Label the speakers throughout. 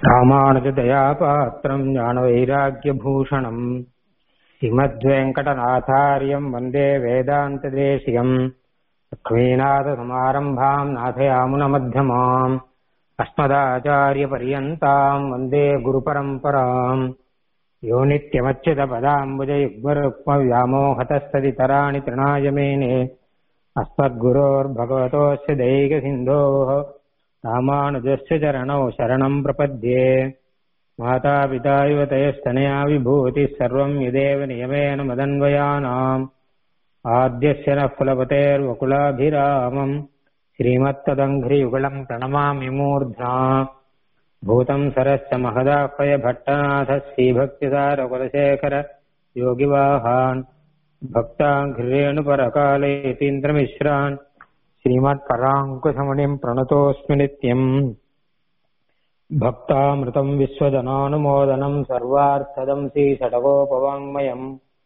Speaker 1: ராமானுஜதயாபாத்திரம் ஞானவைராக்கியபூஷணம் ஸ்ரீமத்வேங்கடநாதாரியம் வந்தே வேதாந்ததேசியம் லக்ஷ்மீநாதசமாரம்பாம் நாதயாமுனமध्यமாம் அஸ்மதாச்சாரியபரியந்தாம் வந்தே குருபரம்பராம் யோ நித்யமच्युतपदाम्बुजयुग्मरुक्मव्यामोहतस्तदितराणि तृणाय मेने अस्मद्गुरोर्भगवतोऽस्य दैकसिन्धोः रामानुजस्य चरणौ शरणम् प्रपद्ये मातापिता युवतयस्तनया विभूतिः सर्वम् यदेव नियमेन मदन्वयानाम् आद्यस्य नः कुलपतेर्वकुलाभिरामम् श्रीमत्तदङ्घ्रियुगलम् प्रणमामि मूर्ध्ना भूतम् सरश्च महदाह्वय भट्टनाथः श्रीभक्तिसारकुलशेखर योगिवाहान् भक्ताङ्घ्रिरेणुपरकाले यतीन्द्रमिश्रान् श्रीमत्पराङ्कुशमुनिम् प्रणतोऽस्मि नित्यम् भक्तामृतम् विश्वजनानुमोदनम् सर्वार्थदम् श्रीषडगोपवाङ्मयम्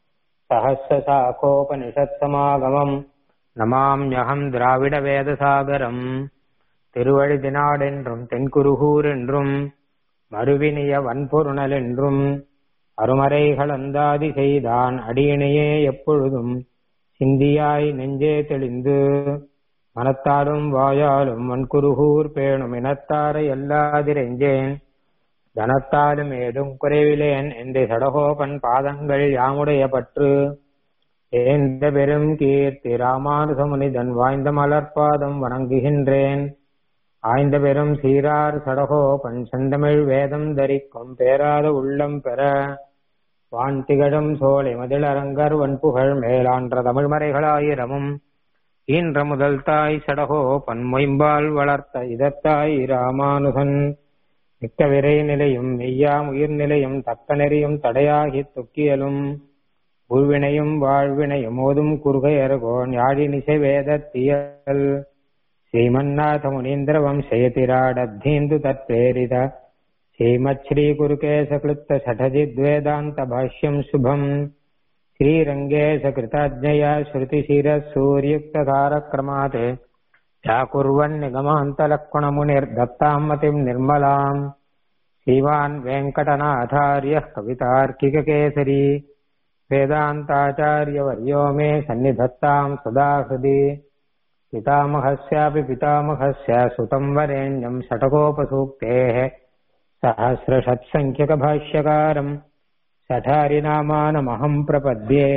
Speaker 1: सहस्रशाखोपनिषत्समागमम् நமாம்யகம் திராவிட வேதசாகரம் திருவழிதினாடென்றும் தென்குருகூர் என்றும் மறுவினிய வன்பொருணல் என்றும் அருமறைகள் அந்தாதி செய்தான் அடியினையே எப்பொழுதும் சிந்தியாய் நெஞ்சே தெளிந்து மனத்தாலும் வாயாலும் வன்குருகூர் பேணும் இனத்தாரை எல்லாதிரெஞ்சேன் தனத்தாலும் ஏதும் குறைவிலேன் என்று சடகோபன் பாதங்கள் யாமுடைய பற்று ஏந்த பெரும் கீர்த்தி ராமானுசமுனிதன் வாய்ந்த மலர்பாதம் வணங்குகின்றேன் ஆய்ந்த பெரும் சீரார் சடகோபன் செந்தமிழ் வேதம் தரிக்கும் பேராத உள்ளம் பெற வான் திகழும் சோலை மதிலரங்கர் வன்புகழ் மேலான்ற தமிழ்மறைகளாயிரமும் ஈன்ற முதல் தாய் சடகோ பன்மொயம்பால் வளர்த்த இதத்தாய் ராமானுகன் மிக்க விரை நிலையும் மெய்யாம் உயிர் நிலையும் தக்க நெறியும் தடையாகி தொக்கியலும் உள்வினையும் வாழ்வினையும் ஓதும் குறுகையர்கோன் யாழினிசை வேதத்தியல் ஸ்ரீமன்னாத முனீந்திர வம்சயதிராடப்தீந்து தத்பேரித ஸ்ரீமத் குருகேசகிருத்த சடஜித்வேதாந்த பாஷ்யம் சுபம் श्रीरङ्गेशकृताज्ञया श्रुतिशिरसूर्युक्तधारक्रमात् चाकुर्वन्निगमान्तलक्ष्मणमुनिर्दत्ताम् मतिम् निर्मलाम् श्रीमान् वेङ्कटनाथार्यः कवितार्किककेसरी वेदान्ताचार्यवर्यो मे सन्निधत्ताम् सदा हृदि पितामहस्यापि पितामहस्य सुतम् वरेण्यम् षटकोपसूक्तेः सहस्रषत्सङ्ख्यकभाष्यकारम् சடாரிநாமானமகம் பிரபத்யே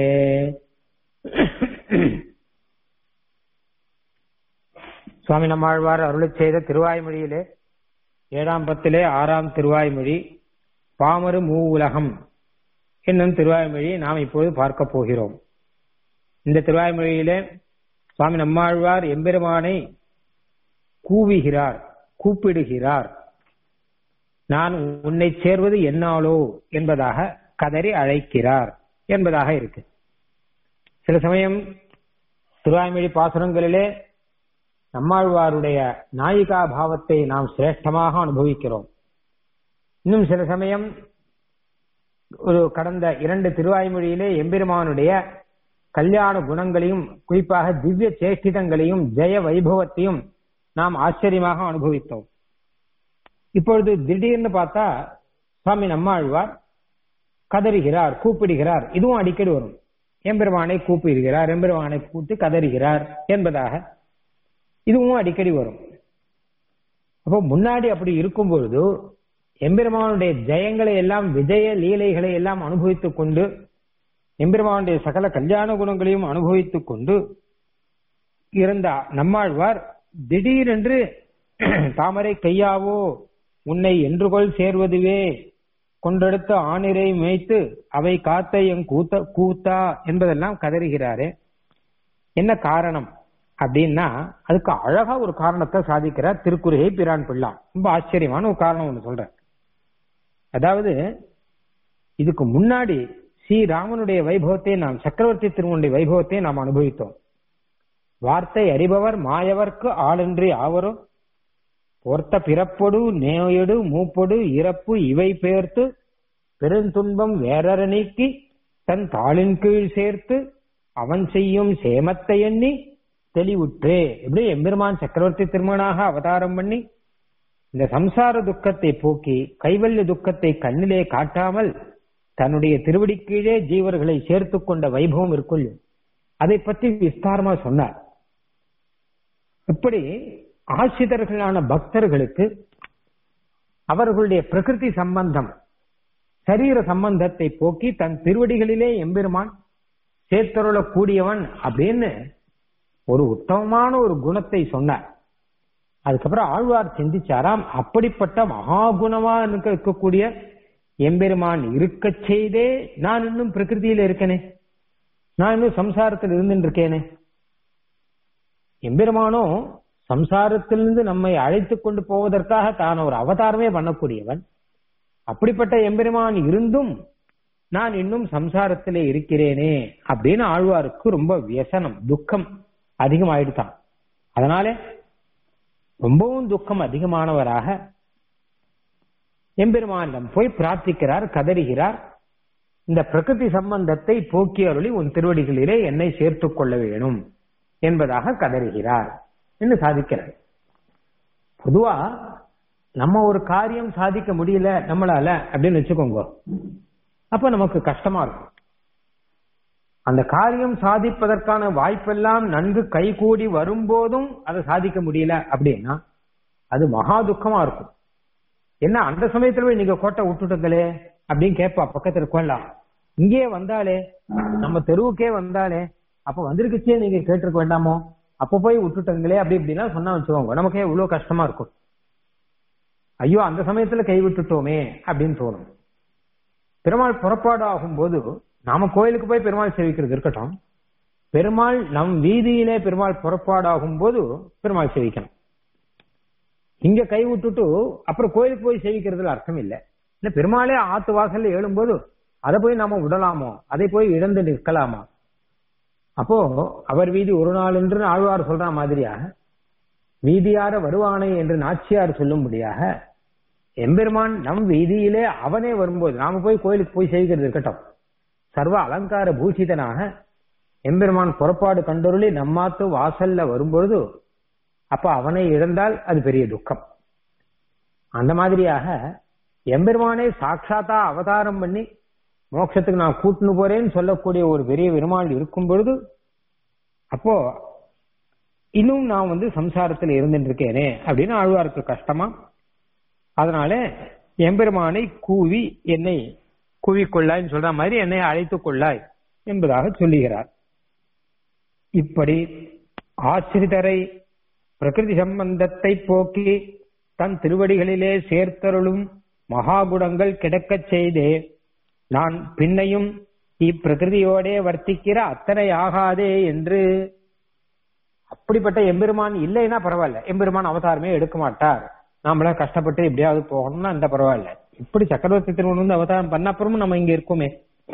Speaker 1: சுவாமி நம்மாழ்வார் அருளி செய்த திருவாய்மொழியிலே ஏழாம் பத்திலே ஆறாம் திருவாய்மொழி பாமரு மூ உலகம் என்னும் திருவாய்மொழியை நாம் இப்போது பார்க்க போகிறோம் இந்த திருவாய்மொழியிலே சுவாமி நம்மாழ்வார் எம்பெருமானை கூவுகிறார் கூப்பிடுகிறார் நான் உன்னை சேர்வது என்னாலோ என்பதாக கதறி அழைக்கிறார் என்பதாக இருக்கு சில சமயம் திருவாய்மொழி பாசுரங்களிலே நம்மாழ்வாருடைய நாயிகா பாவத்தை நாம் சிரேஷ்டமாக அனுபவிக்கிறோம் இன்னும் சில சமயம் ஒரு கடந்த இரண்டு திருவாய்மொழியிலே எம்பெருமானுடைய கல்யாண குணங்களையும் குறிப்பாக திவ்ய சேஷ்டிதங்களையும் ஜெய வைபவத்தையும் நாம் ஆச்சரியமாக அனுபவித்தோம் இப்பொழுது திடீர்னு பார்த்தா சுவாமி நம்மாழ்வார் கதறுகிறார் கூப்பிடுகிறார் இதுவும் அடிக்கடி வரும் எம்பெருமானை கூப்பிடுகிறார் எம்பெருமானை கூப்பிட்டு கதறுகிறார் என்பதாக இதுவும் அடிக்கடி வரும் அப்போ முன்னாடி அப்படி இருக்கும் பொழுது எம்பெருமானுடைய ஜெயங்களை எல்லாம் விஜய லீலைகளை எல்லாம் அனுபவித்துக் கொண்டு எம்பெருமானுடைய சகல கல்யாண குணங்களையும் அனுபவித்துக் கொண்டு இருந்த நம்மாழ்வார் திடீரென்று தாமரை கையாவோ உன்னை என்றுகொள் சேர்வதுவே கொண்டெடுத்த ஆணிரை மேய்த்து அவை காத்த என் கூத்த கூத்தா என்பதெல்லாம் கதறுகிறாரு என்ன காரணம் அப்படின்னா அதுக்கு அழகா ஒரு காரணத்தை சாதிக்கிறார் திருக்குறையை பிரான் பிள்ளா ரொம்ப ஆச்சரியமான ஒரு காரணம் ஒண்ணு சொல்ற அதாவது இதுக்கு முன்னாடி ஸ்ரீராமனுடைய வைபவத்தை நாம் சக்கரவர்த்தி திருமனுடைய வைபவத்தை நாம் அனுபவித்தோம் வார்த்தை அறிபவர் மாயவர்க்கு ஆளின்றி ஆவரும் பொர்த்த பிறப்பொடு நேயடு மூப்பொடு இறப்பு இவை பெயர்த்து பெருந்துன்பம் வேறற நீக்கி தன் தாளின் கீழ் சேர்த்து அவன் செய்யும் சேமத்தை எண்ணி தெளிவுற்றே எப்படி எம்பெருமான் சக்கரவர்த்தி திருமணாக அவதாரம் பண்ணி இந்த சம்சார துக்கத்தை போக்கி கைவல்ய துக்கத்தை கண்ணிலே காட்டாமல் தன்னுடைய திருவடி கீழே ஜீவர்களை சேர்த்துக் கொண்ட வைபவம் இருக்குள் அதை பற்றி விஸ்தாரமா சொன்னார் இப்படி ஆசிரியர்களான பக்தர்களுக்கு அவர்களுடைய பிரகிருதி சம்பந்தம் சரீர சம்பந்தத்தை போக்கி தன் திருவடிகளிலே எம்பெருமான் சேர்த்தருள கூடியவன் அப்படின்னு ஒரு உத்தமமான ஒரு குணத்தை சொன்னார் அதுக்கப்புறம் ஆழ்வார் சிந்திச்சாராம் அப்படிப்பட்ட மகாகுணமா இருக்க இருக்கக்கூடிய எம்பெருமான் இருக்க செய்தே நான் இன்னும் பிரகிருதியில இருக்கேனே நான் இன்னும் சம்சாரத்தில் இருந்துட்டு இருக்கேனே எம்பெருமானோ சம்சாரத்திலிருந்து நம்மை அழைத்து கொண்டு போவதற்காக தான் ஒரு அவதாரமே பண்ணக்கூடியவன் அப்படிப்பட்ட எம்பெருமான் இருந்தும் நான் இன்னும் சம்சாரத்திலே இருக்கிறேனே அப்படின்னு ஆழ்வாருக்கு ரொம்ப வியசனம் துக்கம் அதிகமாயிடுதான் அதனால ரொம்பவும் துக்கம் அதிகமானவராக எம்பெருமானிடம் போய் பிரார்த்திக்கிறார் கதறுகிறார் இந்த பிரகிருதி சம்பந்தத்தை போக்கி அருளி உன் திருவடிகளிலே என்னை சேர்த்துக் கொள்ள வேணும் என்பதாக கதறுகிறார் என்று சாதிக்கிறார் பொதுவா நம்ம ஒரு காரியம் சாதிக்க முடியல நம்மளால அப்படின்னு வச்சுக்கோங்க அப்ப நமக்கு கஷ்டமா இருக்கும் அந்த காரியம் சாதிப்பதற்கான வாய்ப்பெல்லாம் நன்கு கைகூடி வரும்போதும் அதை சாதிக்க முடியல அப்படின்னா அது மகா துக்கமா இருக்கும் என்ன அந்த சமயத்துல போய் நீங்க கோட்டை விட்டுட்டுங்களே அப்படின்னு கேட்பா பக்கத்துல இருக்கலாம் இங்கே வந்தாலே நம்ம தெருவுக்கே வந்தாலே அப்ப வந்திருக்குச்சே நீங்க கேட்டிருக்க வேண்டாமோ அப்ப போய் விட்டுட்டங்களே அப்படி இப்படின்னா சொன்னா வச்சுக்கோங்க நமக்கே இவ்வளவு கஷ்டமா இருக்கும் ஐயோ அந்த சமயத்துல கை விட்டுட்டோமே அப்படின்னு தோணும் பெருமாள் புறப்பாடு ஆகும்போது நாம கோயிலுக்கு போய் பெருமாள் சேவிக்கிறது இருக்கட்டும் பெருமாள் நம் வீதியிலே பெருமாள் புறப்பாடு ஆகும்போது பெருமாள் சேவிக்கணும் இங்க கை விட்டுட்டு அப்புறம் கோயிலுக்கு போய் சேவிக்கிறதுல அர்த்தம் இல்லை இல்ல பெருமாளே ஆத்து வாசல்ல எழும்போது அதை போய் நாம விடலாமோ அதை போய் இழந்து நிற்கலாமா அப்போ அவர் வீதி ஒரு நாள் என்று ஆழ்வார் சொல்ற மாதிரியாக வீதியார வருவானை என்று நாச்சியார் சொல்லும்படியாக எம்பெருமான் நம் வீதியிலே அவனே வரும்போது நாம போய் கோயிலுக்கு போய் செய்கிறது இருக்கட்டும் சர்வ அலங்கார பூஷிதனாக எம்பெருமான் புறப்பாடு கண்டொருளி நம்மாத்து வாசல்ல வரும்பொழுது அப்ப அவனை இழந்தால் அது பெரிய துக்கம் அந்த மாதிரியாக எம்பெருமானே சாட்சாத்தா அவதாரம் பண்ணி மோட்சத்துக்கு நான் கூட்டுன்னு போறேன்னு சொல்லக்கூடிய ஒரு பெரிய பெருமாள் இருக்கும் பொழுது அப்போ இன்னும் நான் வந்து சம்சாரத்தில் இருந்துட்டு இருக்கேனே அப்படின்னு ஆழ்வாருக்கு கஷ்டமா அதனால எம்பெருமானை கூவி என்னை கூவிக்கொள்ளாய்ன்னு சொல்ற மாதிரி என்னை அழைத்துக் கொள்ளாய் என்பதாக சொல்லுகிறார் இப்படி ஆசிரிதரை பிரகிருதி சம்பந்தத்தை போக்கி தன் திருவடிகளிலே சேர்த்தருளும் மகாகுணங்கள் கிடக்கச் செய்தே நான் பின்னையும் இப்பிரகிருதியோடே வர்த்திக்கிற அத்தனை ஆகாதே என்று அப்படிப்பட்ட எம்பெருமான் இல்லைன்னா பரவாயில்ல எம்பெருமான் அவதாரமே எடுக்க மாட்டார் நாமளா கஷ்டப்பட்டு எப்படியாவது போகணும்னா அந்த பரவாயில்ல இப்படி சக்கரவர்த்தி திருமணம் வந்து அவதாரம் பண்ண அப்புறமும் நம்ம இங்க இருக்கோமே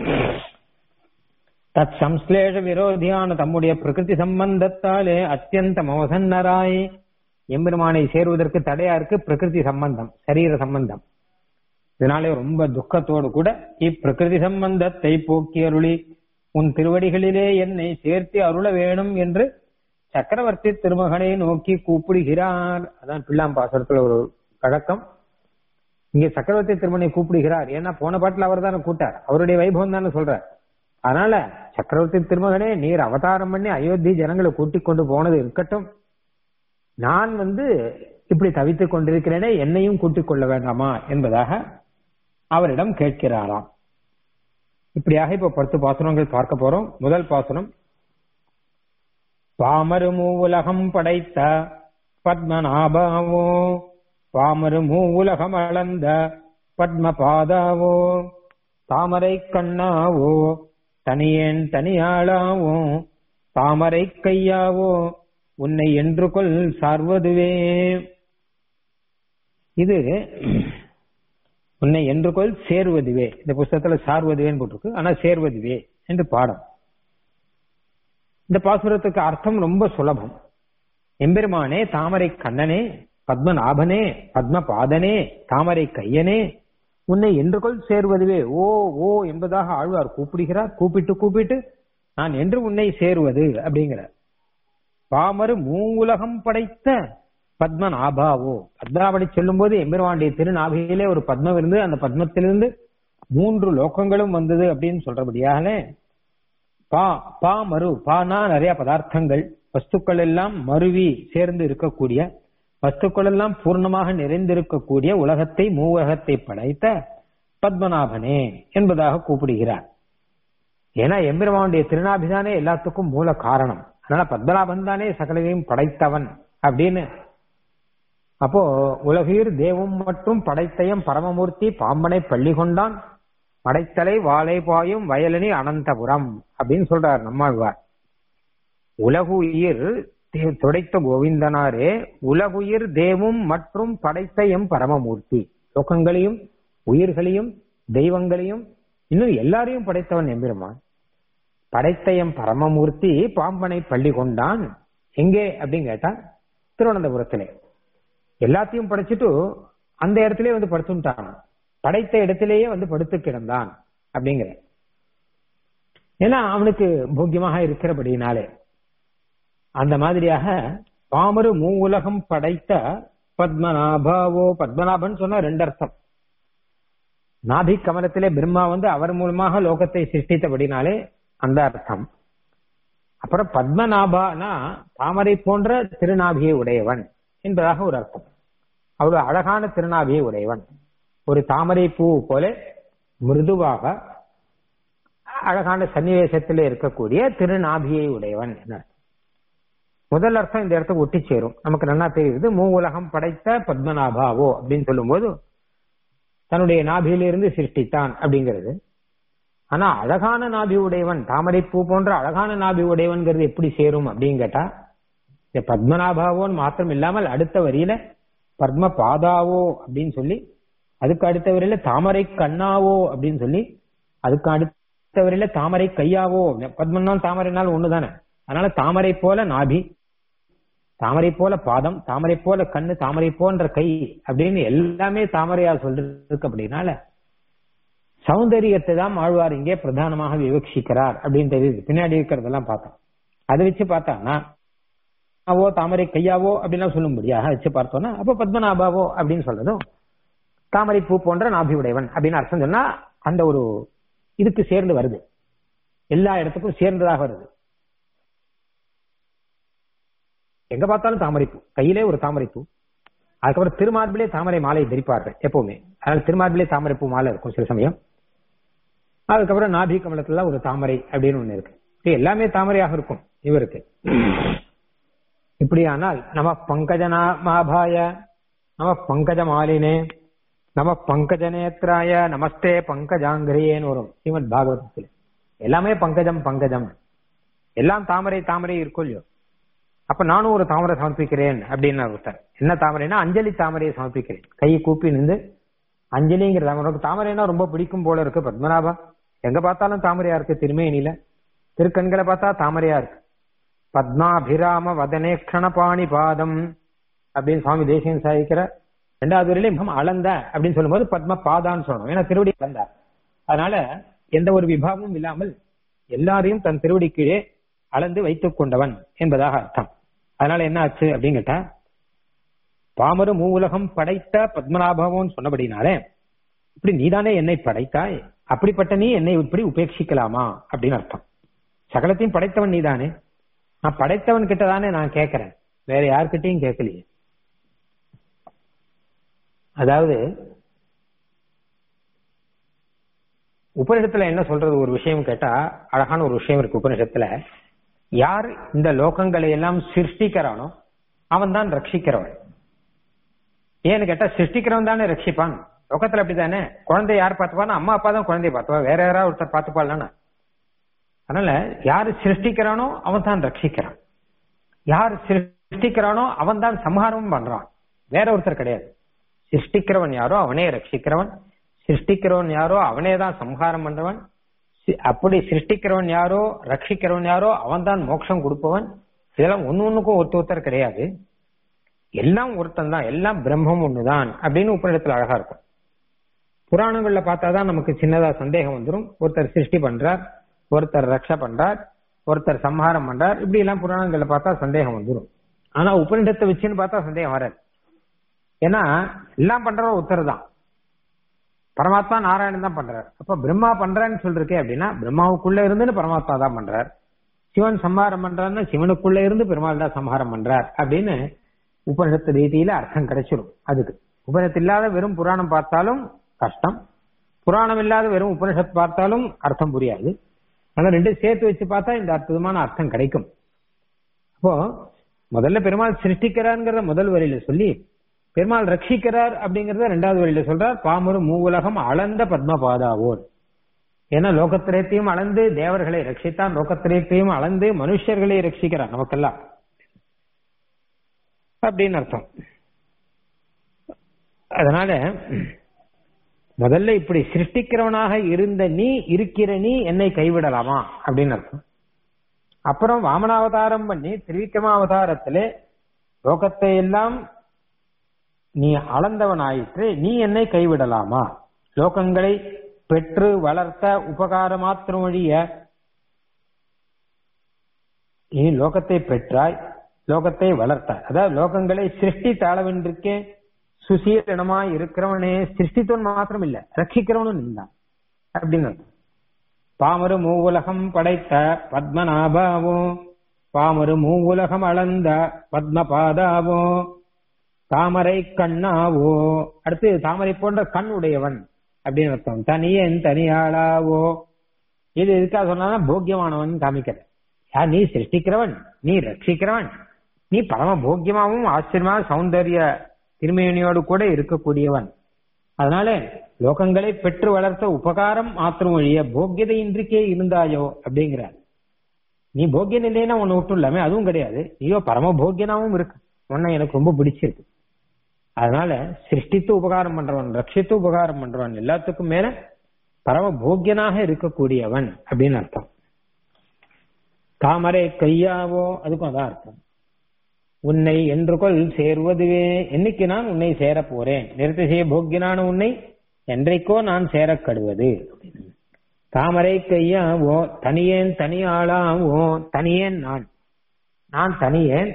Speaker 1: தத் சம்ஸ்லேஷ விரோதியான தம்முடைய பிரகிருதி சம்பந்தத்தாலே அத்தியந்தம் அவசன்னராய் எம்பெருமானை சேருவதற்கு தடையா இருக்கு பிரகிருதி சம்பந்தம் சரீர சம்பந்தம் இதனாலே ரொம்ப துக்கத்தோடு கூட இப்பிரகிருதி சம்பந்தத்தை போக்கி அருளி உன் திருவடிகளிலே என்னை சேர்த்து அருள வேணும் என்று சக்கரவர்த்தி திருமகனை நோக்கி கூப்பிடுகிறார் அதான் பிள்ளாம் பாசனத்துல ஒரு பழக்கம் இங்க சக்கரவர்த்தி திருமணை கூப்பிடுகிறார் ஏன்னா போன பாட்டுல அவர் தானே கூட்டார் அவருடைய வைபவம் தானே சொல்றார் அதனால சக்கரவர்த்தி திருமகனே நீர் அவதாரம் பண்ணி அயோத்தி ஜனங்களை கூட்டிக் கொண்டு போனது இருக்கட்டும் நான் வந்து இப்படி தவித்துக் கொண்டிருக்கிறேனே என்னையும் கூட்டிக் கொள்ள வேண்டாமா என்பதாக அவரிடம் கேட்கிறாராம் இப்படியாக இப்ப பத்து பாசுரங்கள் பார்க்க போறோம் முதல் பாசுரம் பாமரு மூவுலகம் படைத்த பத்மநாபாவோ பாமரு மூவுலகம் அளந்த பத்ம பாதாவோ தாமரை கண்ணாவோ தனியேன் தனியாளாவோ தாமரை கையாவோ உன்னை என்று கொள் சார்வதுவே இது உன்னை என்று கொள் சேர்வதுவே இந்த புஸ்தகத்துல சார்வதுவேன்னு போட்டிருக்கு ஆனா சேர்வதுவே என்று பாடம் இந்த பாசுரத்துக்கு அர்த்தம் ரொம்ப சுலபம் எம்பெருமானே தாமரை கண்ணனே பத்மநாபனே பத்ம பாதனே தாமரை கையனே உன்னை என்று கொள் சேர்வதுவே ஓ ஓ என்பதாக ஆழ்வார் கூப்பிடுகிறார் கூப்பிட்டு கூப்பிட்டு நான் என்று உன்னை சேருவது அப்படிங்கிறார் பாமரு மூவுலகம் படைத்த பத்மநாபாவோ பத்மநாபனை சொல்லும் போது எம்பெருமானுடைய திருநாபியிலே ஒரு பத்மம் இருந்து அந்த பத்மத்திலிருந்து மூன்று லோகங்களும் வந்தது அப்படின்னு சொல்றபடியாலே பா பா மறு பானா நிறைய பதார்த்தங்கள் வஸ்துக்கள் எல்லாம் மருவி சேர்ந்து இருக்கக்கூடிய வஸ்துக்கள் எல்லாம் பூர்ணமாக நிறைந்திருக்கக்கூடிய உலகத்தை மூவகத்தை படைத்த பத்மநாபனே என்பதாக கூப்பிடுகிறார் ஏன்னா எம்பெருமானுடைய திருநாபிதானே எல்லாத்துக்கும் மூல காரணம் அதனால பத்மநாபன் தானே சகலையும் படைத்தவன் அப்படின்னு அப்போ உலகீர் தேவம் மற்றும் படைத்தயம் பரமமூர்த்தி பாம்பனை பள்ளி கொண்டான் படைத்தலை வாழை பாயும் வயலனி அனந்தபுரம் அப்படின்னு சொல்றார் நம்மாழ்வார் உலகுயிர் துடைத்த கோவிந்தனாரே உலகுயிர் தேவும் மற்றும் படைத்த எம் பரமமூர்த்தி லோகங்களையும் உயிர்களையும் தெய்வங்களையும் இன்னும் எல்லாரையும் படைத்தவன் எம்பெருமான் படைத்த எம் பரமமூர்த்தி பாம்பனை பள்ளி கொண்டான் எங்கே அப்படின்னு கேட்டா திருவனந்தபுரத்திலே எல்லாத்தையும் படைச்சிட்டு அந்த இடத்திலே வந்து படுத்துட்டான் படைத்த இடத்திலேயே வந்து படுத்து கிடந்தான் அப்படிங்கிற ஏன்னா அவனுக்கு போக்கியமாக இருக்கிறபடினாலே அந்த மாதிரியாக பாமரு மூ உலகம் படைத்த பத்மநாபாவோ பத்மநாபன் சொன்ன ரெண்டு அர்த்தம் நாபி கமலத்திலே பிரம்மா வந்து அவர் மூலமாக லோகத்தை சிருஷ்டித்தபடினாலே அந்த அர்த்தம் அப்புறம் பத்மநாபானா தாமரை போன்ற திருநாபியை உடையவன் என்பதாக ஒரு அர்த்தம் அவ்வளவு அழகான திருநாபியை உடையவன் ஒரு தாமரை பூ போல மிருதுவாக அழகான சன்னிவேசத்தில் இருக்கக்கூடிய திருநாபியை உடையவன் என்ன முதல் அர்த்தம் இந்த இடத்துக்கு ஒட்டி சேரும் நமக்கு நல்லா தெரியுது மூ உலகம் படைத்த பத்மநாபாவோ அப்படின்னு சொல்லும்போது தன்னுடைய நாபியிலிருந்து சிருஷ்டித்தான் அப்படிங்கிறது ஆனா அழகான நாபி உடையவன் தாமரை பூ போன்ற அழகான நாபி உடையவன்கிறது எப்படி சேரும் அப்படின்னு கேட்டா இந்த பத்மநாபாவோன்னு மாத்திரம் இல்லாமல் அடுத்த வரியில பத்ம பாதாவோ அப்படின்னு சொல்லி அதுக்கு அடுத்த வரையில தாமரை கண்ணாவோ அப்படின்னு சொல்லி அதுக்கு அடுத்த வரையில தாமரை கையாவோ பத்மன்னாலும் தாமரைனாலும் ஒண்ணுதானே அதனால தாமரை போல நாபி தாமரை போல பாதம் தாமரை போல கண்ணு தாமரை போன்ற கை அப்படின்னு எல்லாமே தாமரையா சொல்றதுக்கு அப்படின்னால சௌந்தரியத்தை தான் ஆழ்வார் இங்கே பிரதானமாக விவக்ஷிக்கிறார் அப்படின்னு தெரியுது பின்னாடி இருக்கிறதெல்லாம் பார்த்தோம் அதை வச்சு பார்த்தானா அவோ தாமரை கையாவோ அப்படின்லாம் சொல்லும்படியாக வச்சு பார்த்தோம்னா அப்போ பத்மநாபாவோ அப்படின்னு சொல்றதும் தாமரை பூ போன்ற நாபி உடையவன் அப்படின்னு அர்த்தம் சொன்னா அந்த ஒரு இதுக்கு சேர்ந்து வருது எல்லா இடத்துக்கும் சேர்ந்ததாக வருது எங்க பார்த்தாலும் தாமரைப்பூ கையிலே ஒரு தாமரைப்பூ அதுக்கப்புறம் திருமார்பிலே தாமரை மாலை தரிப்பார்கள் எப்பவுமே அதனால திருமார்பிலே தாமரைப்பூ மாலை இருக்கும் சில சமயம் அதுக்கப்புறம் நாபி கமலத்துல ஒரு தாமரை அப்படின்னு ஒண்ணு இருக்கு எல்லாமே தாமரையாக இருக்கும் இவருக்கு இப்படியானால் நம பங்கஜ மாபாய நம பங்கஜ மாலினே நம பங்கஜ நேத்ராய நமஸ்தே பங்கஜாங்கிரியேன்னு வரும் ஸ்ரீமத் பாகவதத்தில் எல்லாமே பங்கஜம் பங்கஜம் எல்லாம் தாமரை தாமரை இருக்கும் இல்லையோ அப்ப நானும் ஒரு தாமரை சமர்ப்பிக்கிறேன் அப்படின்னு ஒருத்தர் என்ன தாமரைனா அஞ்சலி தாமரையை சமர்ப்பிக்கிறேன் கை கூப்பி நின்று அஞ்சலிங்கிற தாமரை தாமரைனா ரொம்ப பிடிக்கும் போல இருக்கு பத்மநாபா எங்க பார்த்தாலும் தாமரையா இருக்கு திருமேனில திருக்கண்களை பார்த்தா தாமரையா இருக்கு பத்மாபிராம வதனே பாணி பாதம் அப்படின்னு சுவாமி தேசியம் சாதிக்கிற ரெண்டாவது வரையிலும் அளந்த அப்படின்னு சொல்லும்போது பத்ம பாதான்னு சொல்லணும் ஏன்னா திருவடி அளந்தார் அதனால எந்த ஒரு விபாகமும் இல்லாமல் எல்லாரையும் தன் திருவடி கீழே அளந்து வைத்துக் கொண்டவன் என்பதாக அர்த்தம் அதனால என்ன ஆச்சு அப்படின்னு கேட்டா பாமரு மூவுலகம் படைத்த பத்மநாபவன் சொன்னபடினாலே இப்படி நீதானே என்னை படைத்தாய் அப்படிப்பட்ட நீ என்னை இப்படி உபேட்சிக்கலாமா அப்படின்னு அர்த்தம் சகலத்தையும் படைத்தவன் நீதானே நான் படைத்தவன் கிட்ட தானே நான் கேட்கிறேன் வேற யார்கிட்டையும் கேட்கலையே அதாவது உபனிஷத்துல என்ன சொல்றது ஒரு விஷயம் கேட்டா அழகான ஒரு விஷயம் இருக்கு உபனிஷத்துல யார் இந்த லோகங்களை எல்லாம் சிருஷ்டிக்கிறானோ அவன் தான் ரட்சிக்கிறவன் ஏன்னு கேட்டா சிருஷ்டிக்கிறவன் தானே ரட்சிப்பான் லோகத்துல அப்படித்தானே குழந்தை யார் பார்த்துப்பானா அம்மா அப்பா தான் குழந்தைய பார்த்துப்பா வேற யாராவது ஒருத்தர் பார்த்துப்பாள்னா அதனால யாரு சிருஷ்டிக்கிறானோ அவன் தான் ரட்சிக்கிறான் யார் சிருஷ்டிக்கிறானோ அவன் தான் சம்ஹாரமும் பண்றான் வேற ஒருத்தர் கிடையாது சிருஷ்டிக்கிறவன் யாரோ அவனே ரட்சிக்கிறவன் சிருஷ்டிக்கிறவன் யாரோ அவனே தான் சம்ஹாரம் பண்றவன் அப்படி சிருஷ்டிக்கிறவன் யாரோ ரட்சிக்கிறவன் யாரோ அவன் தான் மோட்சம் கொடுப்பவன் இதெல்லாம் ஒன்னு ஒண்ணுக்கும் ஒருத்த ஒருத்தர் கிடையாது எல்லாம் ஒருத்தன் தான் எல்லாம் பிரம்மம் ஒண்ணுதான் அப்படின்னு உப்பனிடத்துல அழகா இருக்கும் புராணங்கள்ல பார்த்தாதான் நமக்கு சின்னதா சந்தேகம் வந்துடும் ஒருத்தர் சிருஷ்டி பண்றார் ஒருத்தர் ரக்ஷ பண்றார் ஒருத்தர் சம்ஹாரம் பண்றார் இப்படி எல்லாம் புராணங்கள்ல பார்த்தா சந்தேகம் வந்துடும் ஆனா உபநிடத்தை வச்சுன்னு பார்த்தா சந்தேகம் வராது ஏன்னா எல்லாம் பண்றவர் ஒருத்தர் தான் பரமாத்மா நாராயணன் தான் பண்றார் அப்ப பிரம்மா பண்றான்னு சொல்றேன் அப்படின்னா பிரம்மாவுக்குள்ள இருந்துன்னு பரமாத்மா தான் பண்றார் சிவன் சம்ஹாரம் பண்றாருன்னா சிவனுக்குள்ள இருந்து பெருமாள் தான் சம்ஹாரம் பண்றார் அப்படின்னு உபனிஷத்து ரீதியில அர்த்தம் கிடைச்சிடும் அதுக்கு உபனிஷத்து இல்லாத வெறும் புராணம் பார்த்தாலும் கஷ்டம் புராணம் இல்லாத வெறும் உபனிஷத் பார்த்தாலும் அர்த்தம் புரியாது ஆனா ரெண்டும் சேர்த்து வச்சு பார்த்தா இந்த அற்புதமான அர்த்தம் கிடைக்கும் அப்போ முதல்ல பெருமாள் சிருஷ்டிக்கிறாருங்கிறத முதல் வரியில சொல்லி பெருமாள் ரட்சிக்கிறார் அப்படிங்கறத ரெண்டாவது வரியில சொல்றார் பாமரு மூவுலகம் அளந்த பத்மபாதாவோர் ஏன்னா லோகத்திரயத்தையும் அளந்து தேவர்களை ரட்சித்தான் லோகத்திரயத்தையும் அளந்து மனுஷர்களை ரட்சிக்கிறார் நமக்கெல்லாம் அப்படின்னு அர்த்தம் அதனால முதல்ல இப்படி சிருஷ்டிக்கிறவனாக இருந்த நீ இருக்கிற நீ என்னை கைவிடலாமா அப்படின்னு அர்த்தம் அப்புறம் வாமனாவதாரம் பண்ணி திரிவிக்ரமாவதாரத்திலே லோகத்தை எல்லாம் நீ அளந்தவன் ஆயிற்று நீ என்னை கைவிடலாமா லோகங்களை பெற்று வளர்த்த உபகார மாத்திரம் வழிய நீ லோகத்தை பெற்றாய் லோகத்தை வளர்த்தாய் அதாவது லோகங்களை சிருஷ்டித்த அளவென்றிருக்கே சுசீலனமாய் இருக்கிறவனே சிருஷ்டித்தவன் மாத்திரம் இல்ல ரட்சிக்கிறவனும் நீந்தான் அப்படின்னு அர்த்தம். பாமரு மூவுலகம் படைத்த பத்மநாபாவோ பாமரு மூவுலகம் அளந்த பத்மபாதாவோ தாமரை கண்ணாவோ அடுத்து தாமரை போன்ற கண் உடையவன் அப்படின்னு அர்த்தம் தனியன் தனியாளாவோ இது எதுக்காக சொன்னா போக்கியமானவன் காமிக்கிற யார் நீ சிருஷ்டிக்கிறவன் நீ ரட்சிக்கிறவன் நீ பரம போக்கியமாவும் ஆச்சரியமா சௌந்தரிய திருமேனியோடு கூட இருக்கக்கூடியவன் அதனால லோகங்களை பெற்று வளர்த்த உபகாரம் மாத்திரம் ஒழிய போக்கியதை இன்றைக்கே இருந்தாயோ அப்படிங்கிறார் நீ போக்கியன் இல்லைன்னா உன்னை விட்டு இல்லாம அதுவும் கிடையாது நீயோ பரம போக்கியனாவும் இருக்கு உன்னை எனக்கு ரொம்ப பிடிச்சிருக்கு அதனால சிருஷ்டித்து உபகாரம் பண்றவன் ரட்சித்து உபகாரம் பண்றவன் எல்லாத்துக்கும் மேல பரம போக்கியனாக இருக்கக்கூடியவன் அப்படின்னு அர்த்தம் தாமரை கையாவோ அதுக்கும் அதான் அர்த்தம் உன்னை என்று கொள் சேர்வதுவே என்னைக்கு நான் உன்னை சேர போறேன் நிறுத்த செய்ய போக்கியனான உன்னை என்றைக்கோ நான் சேரக் கடுவது தாமரை கையாவோ தனியேன் தனியாளாவோ தனியேன் நான் நான் தனியேன்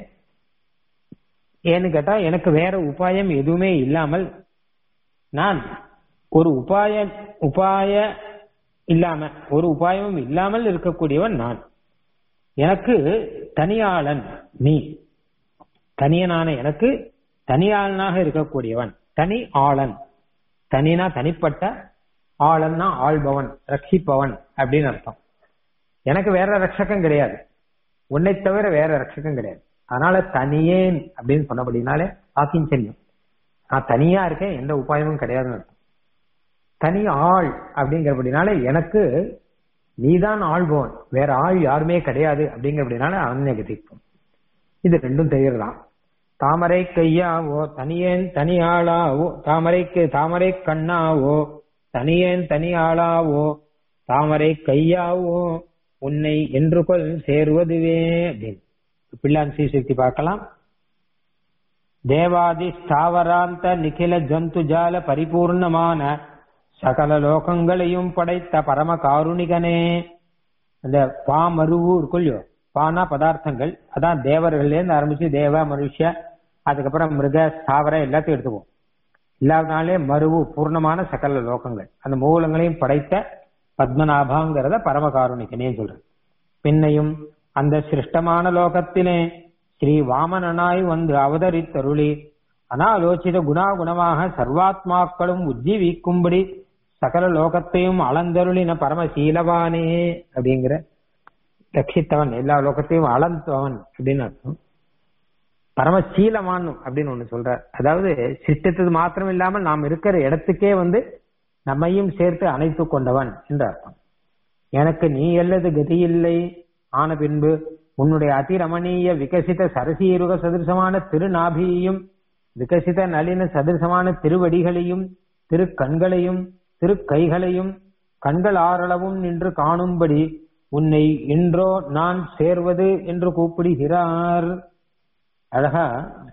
Speaker 1: ஏன்னு கேட்டா எனக்கு வேற உபாயம் எதுவுமே இல்லாமல் நான் ஒரு உபாய உபாய இல்லாம ஒரு உபாயமும் இல்லாமல் இருக்கக்கூடியவன் நான் எனக்கு தனியாளன் நீ தனியனான எனக்கு தனியாளனாக இருக்கக்கூடியவன் தனி ஆளன் தனினா தனிப்பட்ட ஆளன்னா ஆள்பவன் ரட்சிப்பவன் அப்படின்னு அர்த்தம் எனக்கு வேற ரட்சகம் கிடையாது உன்னை தவிர வேற ரட்சகம் கிடையாது அதனால தனியேன் அப்படின்னு சொன்னபடினாலே வாக்கியம் தெரியும் நான் தனியா இருக்கேன் எந்த உபாயமும் கிடையாதுன்னு அர்த்தம் தனி ஆள் அப்படிங்கிறபடினால எனக்கு நீதான் ஆள்பவன் வேற ஆள் யாருமே கிடையாது அப்படிங்கிறபடினால அந்நெகட்டிவ் இது ரெண்டும் தெரியலாம் தாமரை கையாவோ தனியேன் தனி ஆளாவோ தாமரைக்கு தாமரை கண்ணாவோ தனியேன் தனி ஆளாவோ தாமரை கையாவோ உன்னை என்று கொள் சேருவதுவே அப்படின்னு பிள்ளான் சீசக்தி பார்க்கலாம் தேவாதி ஸ்தாவராந்த நிகில ஜந்து ஜால பரிபூர்ணமான சகல லோகங்களையும் படைத்த பரம காருணிகனே அந்த பாமருவு இருக்குல்லையோ பானா பதார்த்தங்கள் அதான் தேவர்கள்ல இருந்து ஆரம்பிச்சு தேவ மனுஷ அதுக்கப்புறம் மிருக ஸ்தாவர எல்லாத்தையும் எடுத்துக்குவோம் இல்லாதனாலே மருவு பூர்ணமான சகல லோகங்கள் அந்த மூலங்களையும் படைத்த பத்மநாபாங்கிறத பரம காருணிகனே சொல்றேன் பின்னையும் அந்த சிருஷ்டமான லோகத்திலே ஸ்ரீ வாமனனாய் வந்து அவதரித்தருளி அனாலோசித குணாகுணமாக சர்வாத்மாக்களும் உஜ்ஜீவிக்கும்படி சகல லோகத்தையும் அளந்தருளின பரமசீலவானே அப்படிங்கிற ரட்சித்தவன் எல்லா லோகத்தையும் அளந்தவன் அப்படின்னு அர்த்தம் பரமசீலவான் அப்படின்னு ஒண்ணு சொல்ற அதாவது சிருஷ்டித்தது மாத்திரம் இல்லாமல் நாம் இருக்கிற இடத்துக்கே வந்து நம்மையும் சேர்த்து அணைத்து கொண்டவன் என்று அர்த்தம் எனக்கு நீ அல்லது கதியில்லை ஆன பின்பு உன்னுடைய அதிரமணீய விகசித சரசீருக சதிருசமான திருநாபியையும் விகசித நளின சதிருசமான திருவடிகளையும் திருக்கண்களையும் திருக்கைகளையும் கண்கள் ஆறளவும் நின்று காணும்படி உன்னை இன்றோ நான் சேர்வது என்று கூப்பிடுகிறார் அழகா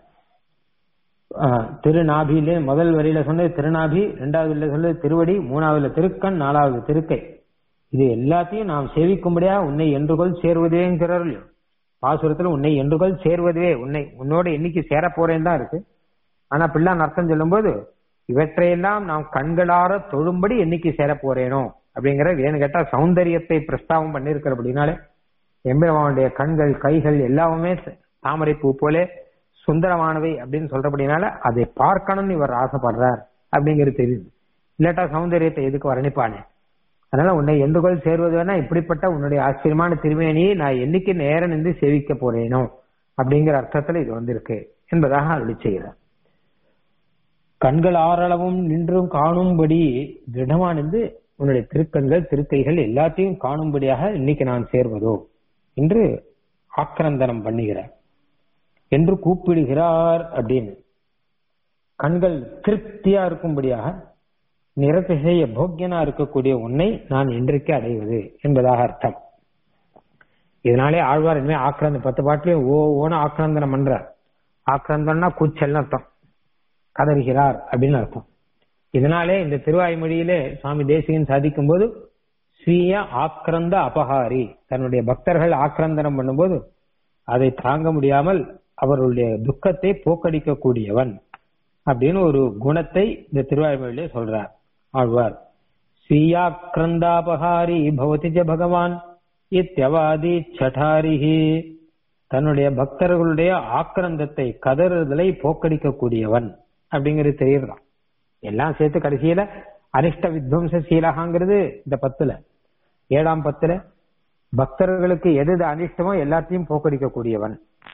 Speaker 1: திருநாபியிலே முதல் வரியில சொன்னது திருநாபி இரண்டாவதுல சொன்னது திருவடி மூணாவதுல திருக்கண் நாலாவது திருக்கை இது எல்லாத்தையும் நாம் சேவிக்கும்படியா உன்னை என்றுகொள் சேர்வதேங்கிறார் இல்லையோ பாசுரத்துல உன்னை என்றுகள் சேர்வதுவே உன்னை உன்னோட என்னைக்கு சேர போறேன்னு தான் இருக்கு ஆனா பிள்ளான் அர்த்தம் சொல்லும்போது இவற்றையெல்லாம் நாம் கண்களார தொழும்படி என்னைக்கு சேர போறேனோ அப்படிங்கிற ஏன்னு கேட்டா சௌந்தரியத்தை பிரஸ்தாபம் பண்ணிருக்கிற அப்படின்னாலே எம்பெருமானுடைய கண்கள் கைகள் எல்லாமே தாமரை பூ போல சுந்தரமானவை அப்படின்னு சொல்றபடினால அதை பார்க்கணும்னு இவர் ஆசைப்படுறார் அப்படிங்கிறது தெரியுது இல்லாட்டா சௌந்தரியத்தை எதுக்கு வர்ணிப்பானே அதனால உன்னை எந்துகொள் சேர்வது வேணா இப்படிப்பட்ட உன்னுடைய ஆச்சரியமான திருமேனியை நான் என்னைக்கு நேரம் நின்று சேவிக்க போறேனோ அப்படிங்கிற அர்த்தத்துல இது வந்திருக்கு என்பதாக அருளி செய்கிறார் கண்கள் ஆறளவும் நின்றும் காணும்படி திடமானது உன்னுடைய திருக்கண்கள் திருக்கைகள் எல்லாத்தையும் காணும்படியாக இன்னைக்கு நான் சேர்வதோ என்று ஆக்கிரந்தனம் பண்ணுகிறார் என்று கூப்பிடுகிறார் அப்படின்னு கண்கள் திருப்தியா இருக்கும்படியாக நிறத்திசைய போக்கியனா இருக்கக்கூடிய உன்னை நான் இன்றைக்கு அடைவது என்பதாக அர்த்தம் இதனாலே ஆழ்வார் இனிமே ஆக்கிரந்த பத்து பாட்டிலையும் ஓ ஓன ஆக்கிரந்தனம் பண்றார் ஆக்கிரந்தம்னா கூச்சல்னு அர்த்தம் கதறுகிறார் அப்படின்னு அர்த்தம் இதனாலே இந்த திருவாய்மொழியிலே சுவாமி தேசிகன் சாதிக்கும் போது ஸ்வீய ஆக்கிரந்த அபகாரி தன்னுடைய பக்தர்கள் ஆக்கிரந்தனம் பண்ணும்போது அதை தாங்க முடியாமல் அவர்களுடைய துக்கத்தை போக்கடிக்கக்கூடியவன் அப்படின்னு ஒரு குணத்தை இந்த திருவாய்மொழியிலே சொல்றார் ஆழ்வார் ஸ்வீயாக்கிரந்தாபகாரி பவதி ஜ பகவான் இத்தியவாதி சட்டாரிஹி தன்னுடைய பக்தர்களுடைய ஆக்கிரந்தத்தை கதறுதலை போக்கடிக்கக்கூடியவன் அப்படிங்கிறது தெரியறதான் எல்லாம் சேர்த்து கடைசியில அனிஷ்ட வித்வம்ச சீலகாங்கிறது இந்த பத்துல ஏழாம் பத்துல பக்தர்களுக்கு எது எது அனிஷ்டமோ எல்லாத்தையும் போக்கடிக்கக்கூடியவன்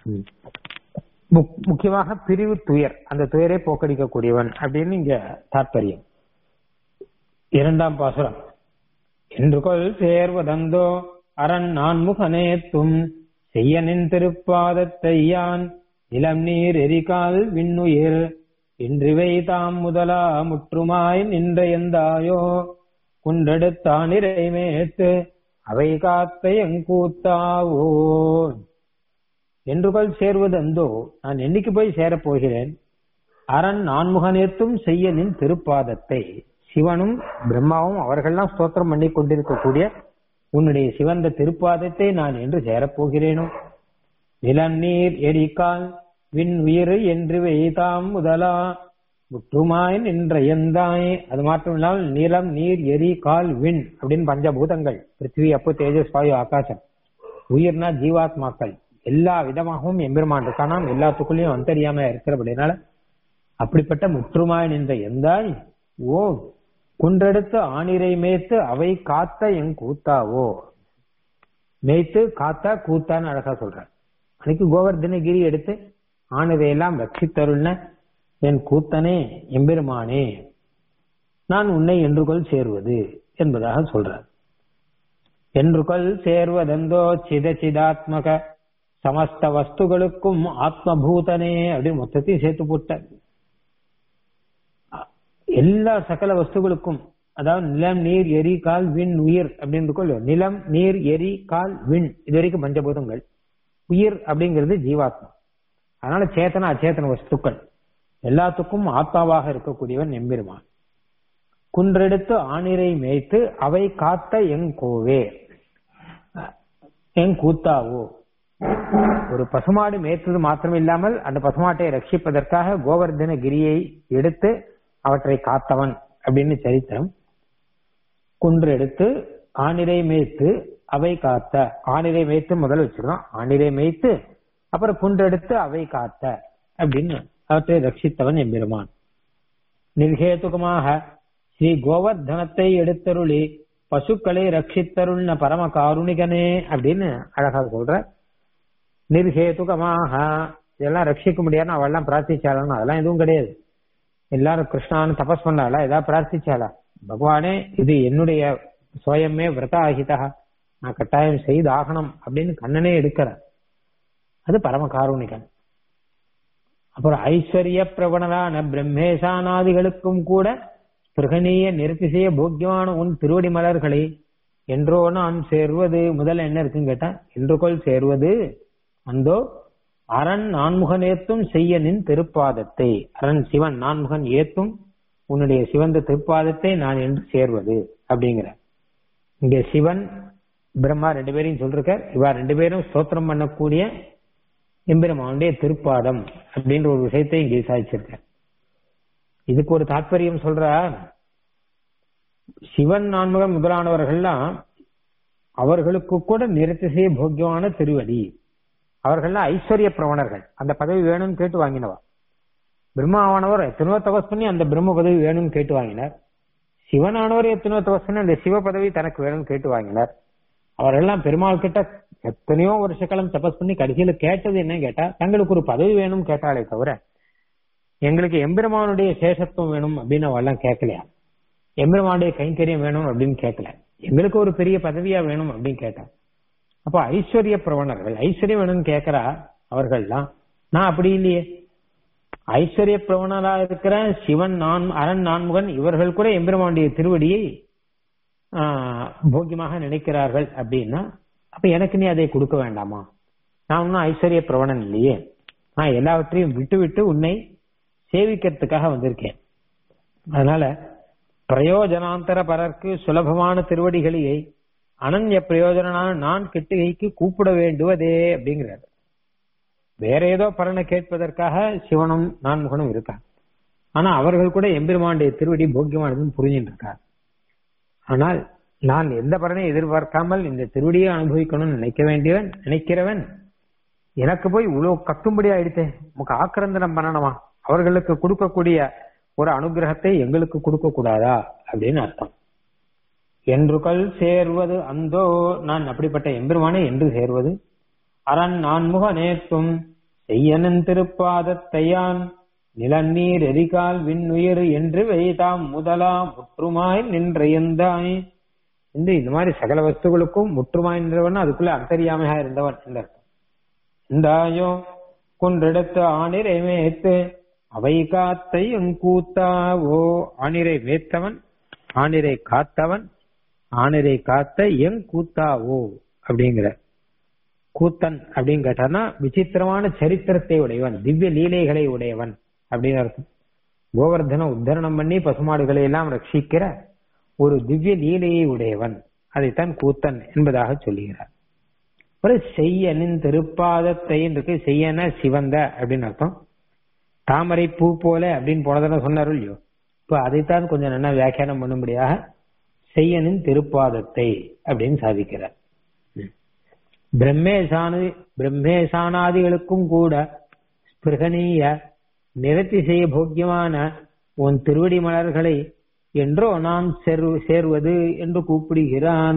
Speaker 1: முக்கியமாக பிரிவு துயர் அந்த துயரை போக்கடிக்கக்கூடியவன் அப்படின்னு இங்க தாற்பயம் இரண்டாம் பாசுரம் என்று கொள் சேர்வதந்தோ அரண் நான்முகனேத்தும் செய்யனின் திருப்பாதத்தை யான் நிலம் நீர் எரிகால் விண்ணுயிர் இன்றிவை தாம் முதலா முற்றுமாய் நின்ற எந்தாயோ குன்றெடுத்தானிரை மேத்து அவை காத்த எங்கூத்தாவோ என்றுகள் சேர்வதந்தோ நான் என்னைக்கு போய் சேரப் போகிறேன் அரண் நான்முகனேத்தும் செய்ய நின் திருப்பாதத்தை சிவனும் பிரம்மாவும் அவர்கள்லாம் ஸ்தோத்திரம் பண்ணி கொண்டிருக்கக்கூடிய உன்னுடைய சிவந்த திருப்பாதத்தை நான் என்று சேரப்போகிறேனோ நிலம் நீர் எரிக்கால் விண் உயிர் என்று வைதாம் முதலா முற்றுமாய் நின்ற எந்தாய் அது மாத்திரம் இல்லாமல் நிலம் நீர் எரி கால் விண் அப்படின்னு பஞ்சபூதங்கள் பிருத்திவி அப்பு தேஜஸ் வாயு ஆகாசம் உயிர்னா ஜீவாத்மாக்கள் எல்லா விதமாகவும் எம்பெருமான் இருக்கானாம் எல்லாத்துக்குள்ளயும் அந்தரியாம இருக்கிறபடினால அப்படிப்பட்ட முற்றுமாய் நின்ற எந்தாய் ஓ குன்றெடுத்து ஆணிரை மேய்த்து அவை காத்த என் கூத்தாவோ மேய்த்து காத்தா கூத்தான்னு அழகா சொல்றார் அன்னைக்கு கோவர்தனகிரி எடுத்து ஆனதையெல்லாம் ரட்சித்தருள்ன என் கூத்தனே எம்பெருமானே நான் உன்னை என்றுகொள் சேர்வது என்பதாக சொல்றார் என்றுகொள் சேர்வதெந்தோ சித சிதாத்மக சமஸ்த வஸ்துகளுக்கும் ஆத்மபூதனே அப்படின்னு மொத்தத்தையும் சேர்த்து போட்ட எல்லா சகல வஸ்துகளுக்கும் அதாவது நிலம் நீர் எரி கால் விண் உயிர் அப்படின்னு கொள்ளு நிலம் நீர் எரி கால் விண் இது வரைக்கும் பஞ்சபூதங்கள் உயிர் அப்படிங்கிறது ஜீவாத்மா அதனால சேத்தன அச்சேதன வஸ்துக்கள் எல்லாத்துக்கும் ஆத்மாவாக இருக்கக்கூடியவன் எம்பெருமான் குன்றெடுத்து ஆணிரை மேய்த்து அவை காத்த எங்கோவே எங் கூத்தாவோ ஒரு பசுமாடு மேய்த்தது மாத்திரம் இல்லாமல் அந்த பசுமாட்டை ரட்சிப்பதற்காக கோவர்தன கிரியை எடுத்து அவற்றை காத்தவன் அப்படின்னு சரித்திரம் குன்று எடுத்து ஆணிரை மேய்த்து அவை காத்த ஆணிரை மேய்த்து முதல் வச்சிருக்கோம் ஆணிரை மேய்த்து அப்புறம் குன்றெடுத்து அவை காத்த அப்படின்னு அவற்றை ரட்சித்தவன் எம்பெருமான் நிர்ஹேதுகமாக ஸ்ரீ கோவர்தனத்தை எடுத்தருளி பசுக்களை ரட்சித்தருள்ன பரம காருணிகனே அப்படின்னு அழகா சொல்ற நிர்ஹேதுகமாக இதெல்லாம் ரட்சிக்க முடியாதுன்னு அவெல்லாம் பிரார்த்திச்சாலும் அதெல்லாம் எதுவும் கிடையாது எல்லாரும் கிருஷ்ணான்னு தபஸ் பண்ணாளா ஏதாவது பிரார்த்திச்சாளா பகவானே இது என்னுடைய சுயமே விரத ஆகிதா நான் கட்டாயம் செய்து ஆகணும் அப்படின்னு கண்ணனே எடுக்கிற அது பரம காருணிகன் அப்புறம் ஐஸ்வர்ய பிரபணரான பிரம்மேசானாதிகளுக்கும் கூட பிரகனீய நிறுத்திசைய போக்கியமான உன் திருவடி மலர்களை என்றோ நான் சேர்வது முதல்ல என்ன இருக்குன்னு கேட்டா என்றுகொள் சேர்வது அந்தோ அரண் நான்முகன் ஏத்தும் செய்ய நின் திருப்பாதத்தை அரண் சிவன் நான்முகன் ஏத்தும் உன்னுடைய சிவந்த திருப்பாதத்தை நான் என்று சேர்வது அப்படிங்கிற இங்க சிவன் பிரம்மா ரெண்டு பேரையும் சொல்லிருக்கார் இவா ரெண்டு பேரும் ஸ்தோத்திரம் பண்ணக்கூடிய எம்பெருமானுடைய திருப்பாதம் அப்படின்ற ஒரு விஷயத்தை இங்கே சாதிச்சிருக்கார் இதுக்கு ஒரு தாற்பயம் சொல்றார் சிவன் நான்முகன் முதலானவர்கள்லாம் அவர்களுக்கு கூட நிறத்திசைய போக்கியமான திருவடி அவர்கள்லாம் ஐஸ்வர்ய பிரவணர்கள் அந்த பதவி வேணும்னு கேட்டு வாங்கினவா பிரம்மாவானவர் எத்தனையோ தபஸ் பண்ணி அந்த பிரம்ம பதவி வேணும்னு கேட்டு வாங்கினார் சிவனானவர் எத்தனையோ தபஸ் பண்ணி அந்த சிவ பதவி தனக்கு வேணும்னு கேட்டு வாங்கினார் அவரெல்லாம் பெருமாள் கிட்ட எத்தனையோ வருஷ காலம் தபஸ் பண்ணி கடைசியில கேட்டது என்ன கேட்டா தங்களுக்கு ஒரு பதவி வேணும்னு கேட்டாலே தவிர எங்களுக்கு எம்பெருமானுடைய சேஷத்துவம் வேணும் அப்படின்னு அவெல்லாம் கேட்கலையா எம்பெருமானுடைய கைங்கரியம் வேணும் அப்படின்னு கேட்கல எங்களுக்கு ஒரு பெரிய பதவியா வேணும் அப்படின்னு கேட்டா அப்ப ஐஸ்வர்ய பிரவணர்கள் ஐஸ்வர்யம் வேணும்னு கேட்கிறா அவர்கள்லாம் நான் அப்படி இல்லையே ஐஸ்வர்ய பிரவணரா இருக்கிற சிவன் நான் அரண் நான்முகன் இவர்கள் கூட எம்பெருமானுடைய திருவடியை போக்கியமாக நினைக்கிறார்கள் அப்படின்னா அப்ப எனக்கு நீ அதை கொடுக்க வேண்டாமா நான் ஒன்னும் ஐஸ்வர்ய பிரவணன் இல்லையே நான் எல்லாவற்றையும் விட்டு விட்டு உன்னை சேவிக்கிறதுக்காக வந்திருக்கேன் அதனால பிரயோஜனாந்தர பரர்க்கு சுலபமான திருவடிகளையை அனன்ய பிரயோஜனான நான் கிட்டுகைக்கு கூப்பிட வேண்டுவதே அப்படிங்கிறார் வேற ஏதோ பலனை கேட்பதற்காக சிவனும் நான்முகனும் இருக்காங்க ஆனா அவர்கள் கூட எம்பெருமானுடைய திருவடி போக்கியமானதுன்னு புரிஞ்சுட்டு இருக்கார் ஆனால் நான் எந்த பலனை எதிர்பார்க்காமல் இந்த திருவடியை அனுபவிக்கணும்னு நினைக்க வேண்டியவன் நினைக்கிறவன் எனக்கு போய் இவ்வளவு கத்தும்படி ஆயிடுத்தேன் உனக்கு ஆக்கிரந்தனம் பண்ணணுமா அவர்களுக்கு கொடுக்கக்கூடிய ஒரு அனுகிரகத்தை எங்களுக்கு கொடுக்க கூடாதா அப்படின்னு அர்த்தம் என்றுகள் சேர்வது அந்தோ நான் அப்படிப்பட்ட எம்பெருமானே என்று சேர்வது அரண் நான்முக நேர்த்தும் செய்யனன் திருப்பாதத்தையான் நிலநீர் எரிகால் விண்ணுயிர் என்று வைதாம் முதலா முற்றுமாய் நின்றையந்தாய் இந்த இந்த மாதிரி சகல வஸ்துகளுக்கும் முற்றுமாய் நின்றவன் அதுக்குள்ள அந்தரியாமையா இருந்தவன் இந்த அர்த்தம் இந்தாயோ குன்றெடுத்த ஆணிரை மேத்து அவை காத்தை கூத்தாவோ ஆணிரை மேத்தவன் ஆணிரை காத்தவன் ஆணிரை காத்த எங் கூத்தாவோ அப்படிங்கிற கூத்தன் அப்படின்னு கேட்டானா விசித்திரமான சரித்திரத்தை உடையவன் திவ்ய லீலைகளை உடையவன் அப்படின்னு அர்த்தம் கோவர்தன உத்தரணம் பண்ணி பசுமாடுகளை எல்லாம் ரட்சிக்கிற ஒரு திவ்ய லீலையை உடையவன் அதைத்தான் கூத்தன் என்பதாக சொல்லுகிறார் ஒரு செய்யனின் திருப்பாதத்தை இருக்கு செய்யன சிவந்த அப்படின்னு அர்த்தம் தாமரை பூ போல அப்படின்னு போனதான சொன்னார் இல்லையோ இப்ப அதைத்தான் கொஞ்சம் நல்லா வியாக்கியானம் பண்ணும்படியாக செய்யனின் திருப்பாதத்தை அப்படின்னு சாதிக்கிறார் பிரம்மேசானு பிரம்மேசானாதிகளுக்கும் கூட ஸ்பிருகனீய நிறத்திசைய போக்கியமான உன் திருவடி மலர்களை என்றோ நான் சேர்வது என்று கூப்பிடுகிறான்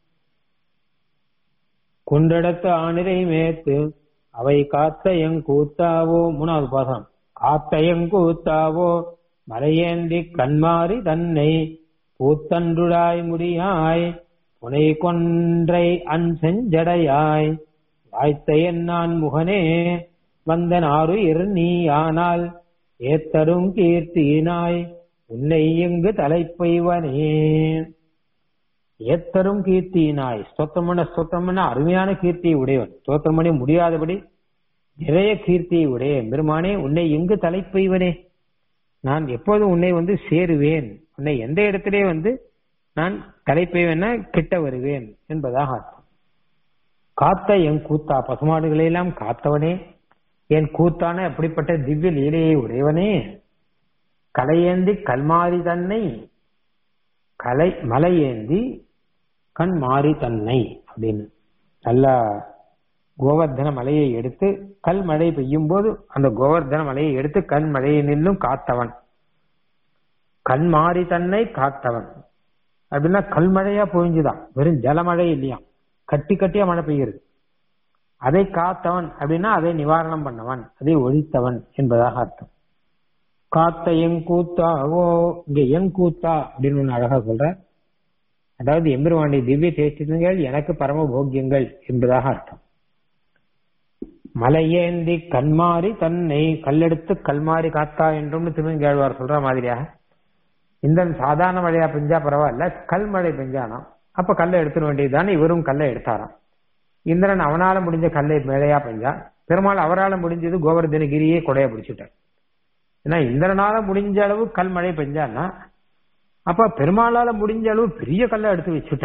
Speaker 1: குன்றடத்த ஆணிரை மேத்து அவை காத்த எங்கூத்தாவோ மூணாவது பாசனம் காத்த எங்கூத்தாவோ மலையேந்தி கண்மாறி தன்னை பூத்தன்றுடாய் முடியாய் புனை கொன்றை அஞ்செஞ்சடையாய் வாய்த்த என் நான் முகனே வந்த நாறு இரு நீ ஆனால் ஏத்தரும் கீர்த்தியினாய் உன்னை எங்கு தலைப்பைவனே ஏத்தரும் கீர்த்தியினாய் ஸ்தோத்திரமன ஸ்தோத்திரமன அருமையான கீர்த்தியை உடையவன் ஸ்தோத்திரம் பண்ணி முடியாதபடி நிறைய கிருத்தியை உடைய பெருமானே உன்னை எங்கு தலைப்பைவனே நான் எப்போது உன்னை வந்து சேருவேன் உன்னை எந்த இடத்திலே வந்து நான் தலைப்பைவன கிட்ட வருவேன் என்பதாக அர்த்தம் காத்த என் கூத்தா பசுமாடுகளை எல்லாம் காத்தவனே என் கூத்தான அப்படிப்பட்ட திவ்ய லீலையை உடையவனே கலையேந்தி கல்மாரி தன்னை கலை மலை ஏந்தி கண் மாறி தன்னை அப்படின்னு நல்லா கோவர்தன மலையை எடுத்து கல் மழை பெய்யும் போது அந்த கோவர்தன மலையை எடுத்து கண் மழையை நின்றும் காத்தவன் கண் மாறி தன்னை காத்தவன் அப்படின்னா கல்மழையா பொழிஞ்சுதான் வெறும் ஜலமழை இல்லையா கட்டி கட்டியா மழை பெய்யுறது அதை காத்தவன் அப்படின்னா அதை நிவாரணம் பண்ணவன் அதை ஒழித்தவன் என்பதாக அர்த்தம் காத்த எங்கூத்தாவோ இங்க எங்கூத்தா அப்படின்னு ஒண்ணு அழகா சொல்ற அதாவது எம்பெருமானுடைய திவ்ய தேசிதங்கள் எனக்கு பரம போக்கியங்கள் என்பதாக அர்த்தம் மலையேந்தி கண்மாறி தன்னை கல்லெடுத்து கல்மாறி காத்தா என்றும் திருமங்கேழ்வார் சொல்ற மாதிரியாக இந்த சாதாரண மழையா பெஞ்சா பரவாயில்ல கல் மழை பெஞ்சானா அப்ப கல்லை எடுத்துட வேண்டியதுதானே இவரும் கல்லை எடுத்தாராம் இந்திரன் அவனால முடிஞ்ச கல்லை மேலையா பெஞ்சா பெருமாள் அவரால முடிஞ்சது கோவர்தனகிரியே கொடைய பிடிச்சிட்டார் ஏன்னா இந்திரனால முடிஞ்ச அளவு கல் மழை பெஞ்சான்னா அப்ப பெருமாளால முடிஞ்ச அளவு பெரிய கல்லை எடுத்து வச்சுட்டாரு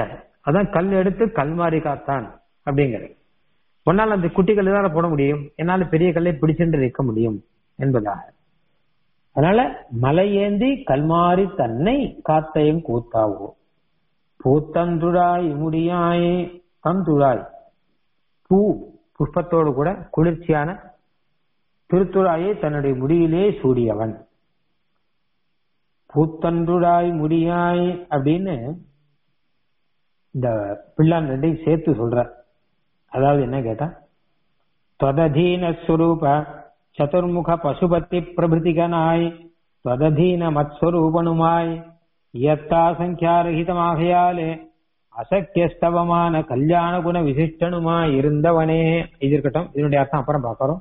Speaker 1: அதான் கல் எடுத்து கல்மாரி காத்தான் அப்படிங்கிறது ஒன்னால் அந்த குட்டிகள் தான் போட முடியும் என்னால பெரிய கல்லை பிடிச்சுட்டு இருக்க முடியும் என்பதாக அதனால மலையேந்தி கல்மாரி தன்னை காத்தையும் கூத்தாவோ பூத்தந்துழாய் முடியாய் தந்துழாய் பூ புஷ்பத்தோடு கூட குளிர்ச்சியான திருத்துழாயை தன்னுடைய முடியிலே சூடியவன் பூத்தன்றுடாய் முடியாய் அப்படின்னு இந்த பிள்ளான் ரெண்டையும் சேர்த்து சொல்ற அதாவது என்ன கேட்டா தொததீன ஸ்வரூப சதுர்முக பசுபதி பிரபிருதிகனாய் தொததீன மத்ஸ்வரூபனுமாய் இயத்தா சங்கியாரகிதமாகையாலே அசக்கியஸ்தவமான கல்யாண குண விசிஷ்டனுமாய் இருந்தவனே இது இருக்கட்டும் இதனுடைய அர்த்தம் அப்புறம் பார்க்கறோம்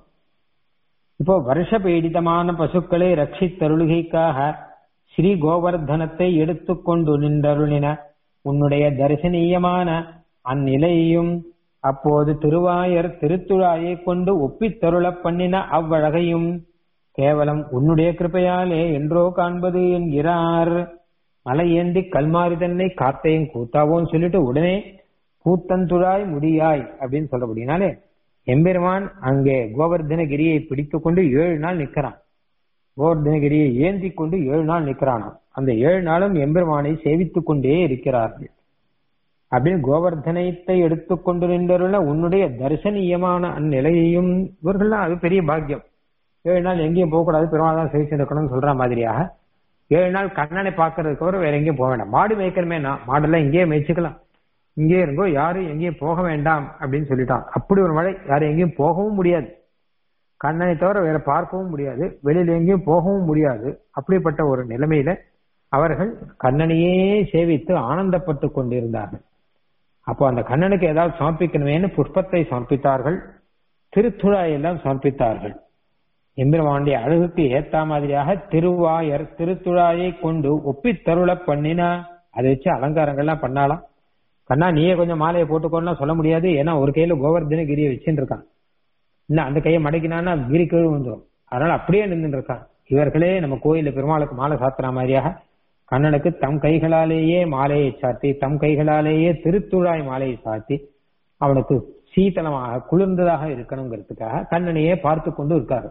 Speaker 1: இப்போ வருஷ பீடிதமான பசுக்களை ரட்சித்தருளுகைக்காக ஸ்ரீ கோவர்தனத்தை எடுத்துக்கொண்டு நின்றருளின உன்னுடைய தரிசனீயமான அந்நிலையையும் அப்போது திருவாயர் திருத்துழாயை கொண்டு ஒப்பித்தருளப் பண்ணின அவ்வழகையும் கேவலம் உன்னுடைய கிருப்பையாலே என்றோ காண்பது என்கிறார் மலை ஏந்தி கல்மாரி தன்னை காத்தையும் கூத்தாவோன்னு சொல்லிட்டு உடனே கூத்தந்துழாய் முடியாய் அப்படின்னு சொல்லப்படினாலே எம்பெருமான் அங்கே கோவர்தனகிரியை பிடித்துக் கொண்டு ஏழு நாள் நிக்கிறான் கோவர்தனகிரியை ஏந்தி கொண்டு ஏழு நாள் நிக்கிறானாம் அந்த ஏழு நாளும் எம்பெருமானை சேவித்துக் கொண்டே இருக்கிறார்கள் அப்படின்னு கோவர்தனத்தை எடுத்துக்கொண்டு நின்றருள உன்னுடைய தரிசனீயமான அந்நிலையையும் இவர்கள்லாம் அது பெரிய பாக்கியம் ஏழு நாள் எங்கேயும் போகக்கூடாது பெருமாள் தான் சேவிச்சு இருக்கணும்னு சொல்ற மாதிரியாக ஏழு நாள் கண்ணனை பாக்குறதுக்கு தவிர வேற எங்கேயும் போக வேண்டாம் மாடு மேய்க்கிறமே நான் மாடெல்லாம் இங்கேயே மேய்ச்சிக்கலாம் இங்கே இருங்கோ யாரும் எங்கேயும் போக வேண்டாம் அப்படின்னு சொல்லிட்டான் அப்படி ஒரு மழை யாரும் எங்கேயும் போகவும் முடியாது கண்ணனை தவிர வேற பார்க்கவும் முடியாது வெளியில எங்கேயும் போகவும் முடியாது அப்படிப்பட்ட ஒரு நிலைமையில அவர்கள் கண்ணனையே சேவித்து ஆனந்தப்பட்டு கொண்டிருந்தார்கள் அப்போ அந்த கண்ணனுக்கு ஏதாவது சமர்ப்பிக்கணுமேனு புஷ்பத்தை சமர்ப்பித்தார்கள் திருத்துழாயெல்லாம் சமர்ப்பித்தார்கள் எம்பெருமானுடைய அழகுக்கு ஏத்த மாதிரியாக திருவாயர் திருத்துழாயை கொண்டு ஒப்பித்தருள பண்ணினா அதை வச்சு அலங்காரங்கள்லாம் பண்ணாலாம் கண்ணா நீயே கொஞ்சம் மாலையை போட்டுக்கோன்னா சொல்ல முடியாது ஏன்னா ஒரு கையில கோவர்தன கிரியை வச்சுட்டு இருக்கான் இன்னும் அந்த கையை மடக்கினான்னா கிரி கீழ் வந்துடும் அதனால அப்படியே நின்று இருக்கான் இவர்களே நம்ம கோயில பெருமாளுக்கு மாலை சாத்துற மாதிரியாக கண்ணனுக்கு தம் கைகளாலேயே மாலையை சாத்தி தம் கைகளாலேயே திருத்துழாய் மாலையை சாத்தி அவனுக்கு சீதளமாக குளிர்ந்ததாக இருக்கணுங்கிறதுக்காக கண்ணனையே பார்த்து கொண்டு இருக்காரு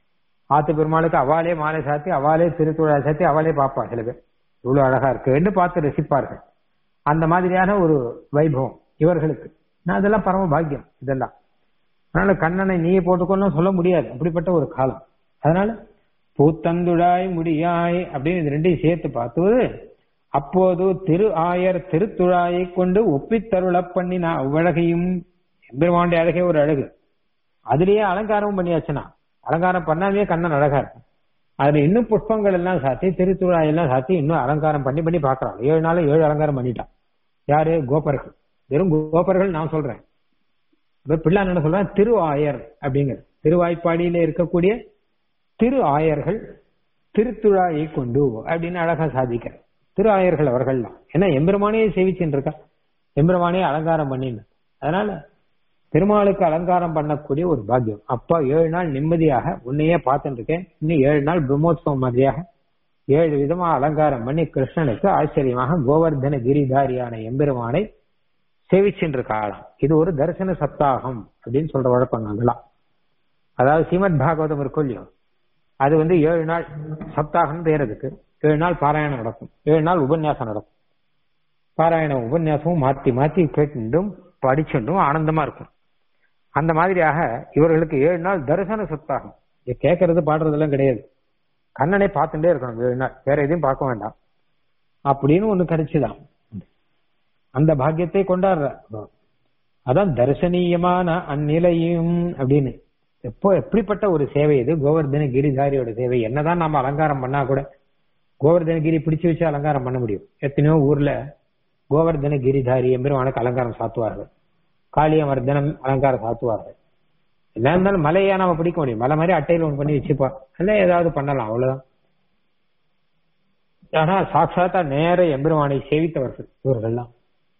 Speaker 1: ஆத்து பெருமாளுக்கு அவாலே மாலை சாத்தி அவாலே திருத்துழாய் சாத்தி அவளே பார்ப்பா சில பேர் இவ்வளவு அழகா இருக்கு பார்த்து ரசிப்பார்கள் அந்த மாதிரியான ஒரு வைபவம் இவர்களுக்கு நான் அதெல்லாம் பரம பாக்கியம் இதெல்லாம் அதனால கண்ணனை நீயே போட்டுக்கொள்ளும் சொல்ல முடியாது அப்படிப்பட்ட ஒரு காலம் அதனால பூத்தந்துழாய் முடியாய் அப்படின்னு இது ரெண்டையும் சேர்த்து பார்த்து அப்போது திரு ஆயர் திருத்துழாயை கொண்டு ஒப்பித்தருள பண்ணின அவ்வழகையும் எம்பெருமாண்டைய அழகே ஒரு அழகு அதுலயே அலங்காரமும் பண்ணியாச்சுன்னா அலங்காரம் பண்ணாமே கண்ணன் அழகா இருக்கும் அதுல இன்னும் புஷ்பங்கள் எல்லாம் சாத்தி திருத்துழாய் எல்லாம் சாத்தி இன்னும் அலங்காரம் பண்ணி பண்ணி பாக்குறான் ஏழு நாள் ஏழு அலங்காரம் பண்ணிட்டான் யாரு கோபர்கள் வெறும் கோபர்கள் நான் சொல்றேன் பிள்ளை என்ன சொல்றேன் திரு ஆயர் அப்படிங்கிற திருவாய்ப்பாடியில இருக்கக்கூடிய திரு ஆயர்கள் திருத்துழாயை கொண்டு அப்படின்னு அழகா சாதிக்கிற திரு ஆயர்கள் அவர்கள் தான் ஏன்னா எம்பெருமானே சேவிச்சுட்டு இருக்கா எம்பெருமானே அலங்காரம் பண்ணின்னு அதனால பெருமாளுக்கு அலங்காரம் பண்ணக்கூடிய ஒரு பாக்கியம் அப்பா ஏழு நாள் நிம்மதியாக உன்னையே பார்த்துட்டு இருக்கேன் இன்னும் ஏழு நாள் பிரம்மோத்சவம் மாதிரியாக ஏழு விதமா அலங்காரம் பண்ணி கிருஷ்ணனுக்கு ஆச்சரியமாக கோவர்தன கிரிதாரியான எம்பெருமானை சேவிச்சுட்டு காலம் இது ஒரு தரிசன சப்தாகம் அப்படின்னு சொல்ற வழக்கம் அதெல்லாம் அதாவது ஸ்ரீமத் பாகவதம் இருக்கும் இல்லையோ அது வந்து ஏழு நாள் சப்தாகம் பேர் அதுக்கு ஏழு நாள் பாராயணம் நடக்கும் ஏழு நாள் உபன்யாசம் நடக்கும் பாராயண உபன்யாசமும் மாத்தி மாத்தி கேட்டுண்டும் படிச்சுண்டும் ஆனந்தமா இருக்கும் அந்த மாதிரியாக இவர்களுக்கு ஏழு நாள் தரிசன சப்தாகம் கேட்கறது பாடுறதெல்லாம் கிடையாது கண்ணனை பார்த்துட்டே இருக்கணும் ஏழு நாள் வேற எதையும் பார்க்க வேண்டாம் அப்படின்னு ஒண்ணு கிடைச்சுதான் அந்த பாக்கியத்தை கொண்டாடுற அதான் தரிசனீயமான அந்நிலையும் அப்படின்னு எப்போ எப்படிப்பட்ட ஒரு சேவை இது கோவர்தன கிரிதாரியோட சேவை என்னதான் நாம அலங்காரம் பண்ணா கூட கோவர்தன கிரி பிடிச்சு வச்சு அலங்காரம் பண்ண முடியும் எத்தனையோ ஊர்ல கோவர்தன கிரிதாரி எம்பெருமானுக்கு அலங்காரம் சாத்துவார்கள் காளியமர்தனம் அலங்காரம் சாத்துவார்கள் என்ன இருந்தாலும் மலையா நாம பிடிக்க முடியும் மலை மாதிரி அட்டையில் ஒன்று பண்ணி வச்சுப்பா இல்ல ஏதாவது பண்ணலாம் அவ்வளவுதான் ஆனா சாட்சாத்தா நேர எம்பெருமானை சேவித்தவர்கள் இவர்கள்லாம்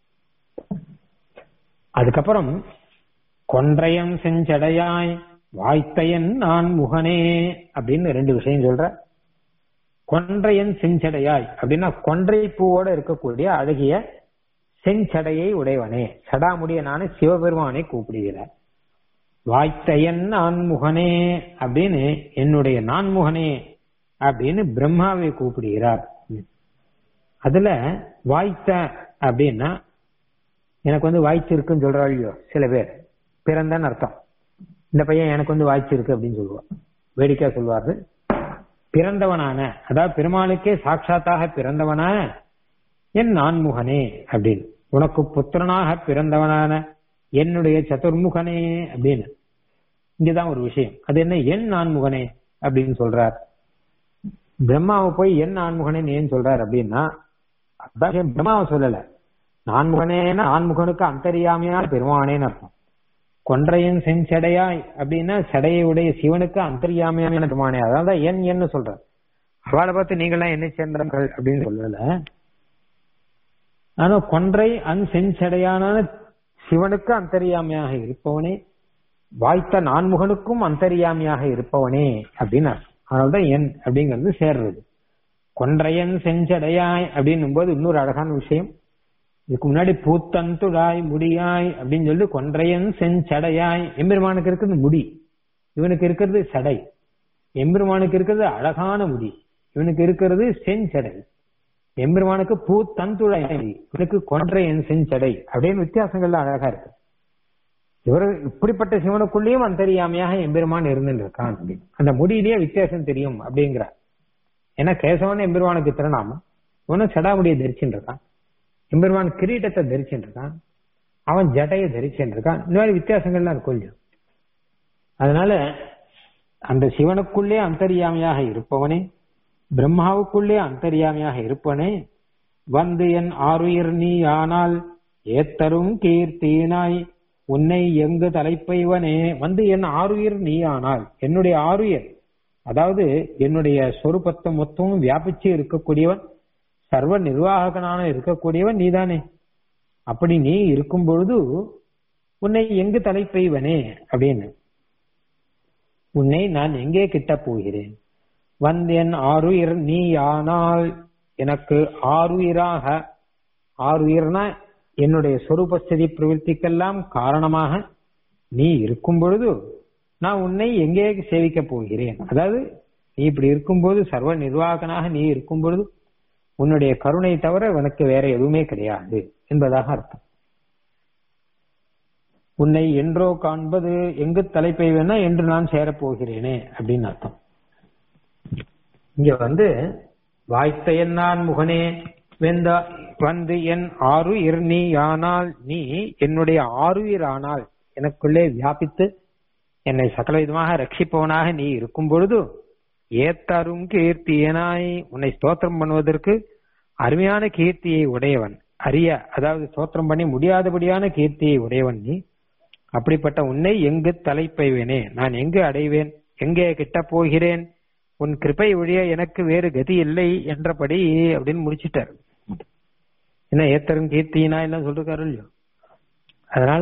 Speaker 1: அதுக்கப்புறம் கொன்றையம் செஞ்சடையாய் வாய்த்தையன் நான் முகனே அப்படின்னு ரெண்டு விஷயம் சொல்ற கொன்றையன் செஞ்சடையாய் அப்படின்னா கொன்றை பூவோட இருக்கக்கூடிய அழகிய செஞ்சடையை உடையவனே சடாமுடியனான சிவபெருமானை கூப்பிடுகிறார் வாய்த்த என் நான்முகனே அப்படின்னு என்னுடைய நான்முகனே அப்படின்னு பிரம்மாவை கூப்பிடுகிறார் அதுல வாய்த்த அப்படின்னா எனக்கு வந்து வாய்ச்சி இருக்குன்னு சொல்றாளியோ சில பேர் பிறந்தன்னு அர்த்தம் இந்த பையன் எனக்கு வந்து வாய்ச்சி இருக்கு அப்படின்னு சொல்லுவார் வேடிக்கையா சொல்வாரு பிறந்தவனான அதாவது பெருமாளுக்கே சாட்சாத்தாக பிறந்தவனான என் நான்முகனே அப்படின்னு உனக்கு புத்திரனாக பிறந்தவனான என்னுடைய சதுர்முகனே அப்படின்னு இங்கதான் ஒரு விஷயம் அது என்ன என் நான்முகனே அப்படின்னு சொல்றார் பிரம்மாவை போய் என் நான்முகனேன்னு ஏன் சொல்றார் அப்படின்னா அதான் பிரம்மாவை சொல்லல நான்முகனேன்னா ஆண்முகனுக்கு அந்தரியாமையான பெருமானேன்னு அர்த்தம் கொன்றையன் செஞ்சடையாய் அப்படின்னா சடையை உடைய சிவனுக்கு அந்தரியாமையான பெருமானே அதான் என் என்ன சொல்ற அவளை பார்த்து நீங்களாம் என்ன சேர்ந்தவர்கள் அப்படின்னு சொல்லல ஆனா கொன்றை அன் செஞ்சடையான சிவனுக்கு அந்தரியாமையாக இருப்பவனே வாய்த்த நான்முகனுக்கும் அந்தரியாமையாக இருப்பவனே அப்படின்னு அர்த்தம் அதனால்தான் என் அப்படிங்கிறது சேர்றது கொன்றையன் செஞ்சடையாய் அப்படின்னும் போது இன்னொரு அழகான விஷயம் இதுக்கு முன்னாடி பூத்தந்துடாய் முடியாய் அப்படின்னு சொல்லி கொன்றையன் செஞ்சடையாய் எம்பெருமானுக்கு இருக்கிறது முடி இவனுக்கு இருக்கிறது சடை எம்பெருமானுக்கு இருக்கிறது அழகான முடி இவனுக்கு இருக்கிறது செஞ்சடை எம்பெருமானுக்கு பூ தந்துழை இவனுக்கு கொன்றையன் செஞ்சடை அப்படின்னு வித்தியாசங்கள்ல அழகா இருக்கு இவர் இப்படிப்பட்ட சிவனுக்குள்ளேயும் அந்தரியாமையாக எம்பெருமான் இருந்துட்டு இருக்கான் அப்படின்னு அந்த முடியிலேயே வித்தியாசம் தெரியும் அப்படிங்கிறார் ஏன்னா கேசவன் எம்பெருமானுக்கு திருநாமம் இவனும் சடாமுடியை தரிச்சுட்டு இருக்கான் எம்பெருமான் கிரீட்டத்தை தரிச்சுட்டு இருக்கான் அவன் ஜடையை தரிச்சுட்டு இருக்கான் இந்த மாதிரி வித்தியாசங்கள்லாம் இருக்கும் இல்லையா அதனால அந்த சிவனுக்குள்ளே அந்தரியாமையாக இருப்பவனே பிரம்மாவுக்குள்ளே அந்தரியாமையாக இருப்பவனே வந்து என் ஆறுயிர் நீ ஆனால் ஏத்தரும் கீர்த்தினாய் உன்னை எங்கு தலைப்பைவனே வந்து என் ஆறுயிர் நீ ஆனால் என்னுடைய ஆறுயிர் அதாவது என்னுடைய சொரூபத்தை மொத்தமும் வியாபிச்சு இருக்கக்கூடியவன் சர்வ நிர்வாகனான இருக்கக்கூடியவன் நீதானே அப்படி நீ இருக்கும் பொழுது உன்னை எங்கு தலைப்பெய்வனே அப்படின்னு உன்னை நான் எங்கே கிட்ட போகிறேன் வந்தேன் ஆறுயிர் நீ ஆனால் எனக்கு ஆறுயிராக ஆறுயிர்னா என்னுடைய சொரூபஸ்திதி பிரவൃத்திக்கெல்லாம் காரணமாக நீ இருக்கும் பொழுது நான் உன்னை எங்கே சேவிக்க போகிறேன் அதாவது நீ இப்படி இருக்கும்போது சர்வ நிர்வாகனாக நீ இருக்கும் பொழுது உன்னுடைய கருணை தவிர உனக்கு வேற எதுவுமே கிடையாது என்பதாக அர்த்தம் உன்னை என்றோ காண்பது எங்கு தலைப்பெய்வேனா என்று நான் சேரப்போகிறேனே அப்படின்னு அர்த்தம் இங்க வந்து வாய்த்த என்னான் முகனே வெந்த வந்து என் ஆறுயிர் நீ ஆனால் நீ என்னுடைய ஆறுயிர் ஆனால் எனக்குள்ளே வியாபித்து என்னை சகல விதமாக ரட்சிப்பவனாக நீ இருக்கும் பொழுது ஏத்தரும் கீர்த்தியனாய் உன்னை ஸ்தோத்திரம் பண்ணுவதற்கு அருமையான கீர்த்தியை உடையவன் அரிய அதாவது ஸ்தோத்திரம் பண்ணி முடியாதபடியான கீர்த்தியை உடையவன் நீ அப்படிப்பட்ட உன்னை எங்கு தலைப்பைவேனே நான் எங்கு அடைவேன் எங்கே கிட்ட போகிறேன் உன் கிருப்பை ஒழிய எனக்கு வேறு கதி இல்லை என்றபடி அப்படின்னு முடிச்சிட்டார் என்ன ஏத்தரும் கீர்த்தினா என்ன சொல்றாரு இல்லையோ அதனால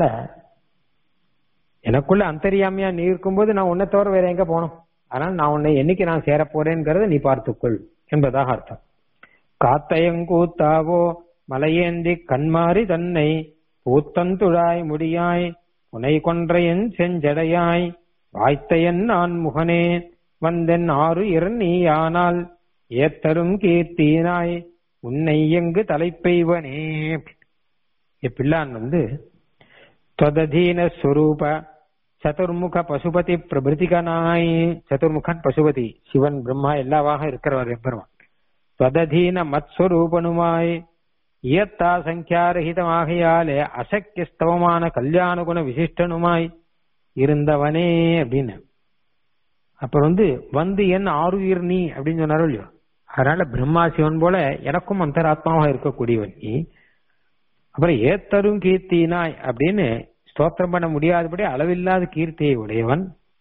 Speaker 1: எனக்குள்ள அந்தரியாமையா நீ இருக்கும்போது நான் உன்னை தவிர வேற எங்க போனோம் அதனால நான் உன்னை என்னைக்கு நான் சேர போறேங்கிறத நீ பார்த்துக்கொள் என்பதாக அர்த்தம் காத்தையங்கூத்தாவோ மலையேந்தி கண்மாறி தன்னை பூத்தந்துழாய் முடியாய் புனை கொன்றையன் செஞ்சடையாய் வாய்த்தையன் நான் முகனே வந்தென் ஆறு நீ ஆனால் ஏத்தரும் கீர்த்தினாய் உன்னை எங்கு தலைப்பெய்வனே பிள்ளான் வந்து தொததீன ஸ்வரூப சதுர்முக பசுபதி பிரபிருதிகனாய் சதுர்முகன் பசுபதி சிவன் பிரம்மா எல்லாவாக இருக்கிறவர் எம்பெருமான் தொததீன மத்ஸ்வரூபனுமாய் இயத்தா சங்கியாரகிதமாகையாலே அசக்கியஸ்தவமான கல்யாண குண விசிஷ்டனுமாய் இருந்தவனே அப்படின்னு அப்புறம் வந்து வந்து என் ஆறுயிர் நீ அப்படின்னு சொன்னாரோ இல்லையோ அதனால பிரம்மா சிவன் போல எனக்கும் அந்தராத்மாவாக இருக்கக்கூடியவன் நீ அப்புறம் ஏத்தரும் கீர்த்தினாய் அப்படின்னு ஸ்தோத்திரம் பண்ண முடியாதபடி அளவில்லாத கீர்த்தியை உடையவன்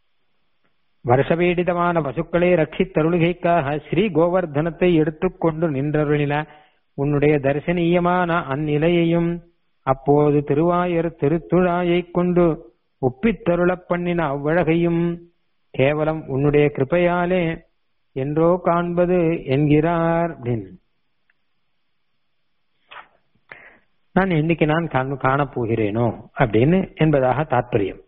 Speaker 1: வருஷபீடிதமான பசுக்களை ரட்சித்தருளுகைக்காக ஸ்ரீ கோவர்தனத்தை எடுத்துக்கொண்டு நின்றருளின உன்னுடைய தரிசனீயமான அந்நிலையையும் அப்போது திருவாயர் திருத்துழாயை கொண்டு ஒப்பித்தருளப் பண்ணின அவ்வழகையும் கேவலம் உன்னுடைய கிருப்பையாலே என்றோ காண்பது என்கிறார் அப்படின்னு நான் என்னைக்கு நான் காண காணப் போகிறேனோ அப்படின்னு என்பதாக தாற்பயம்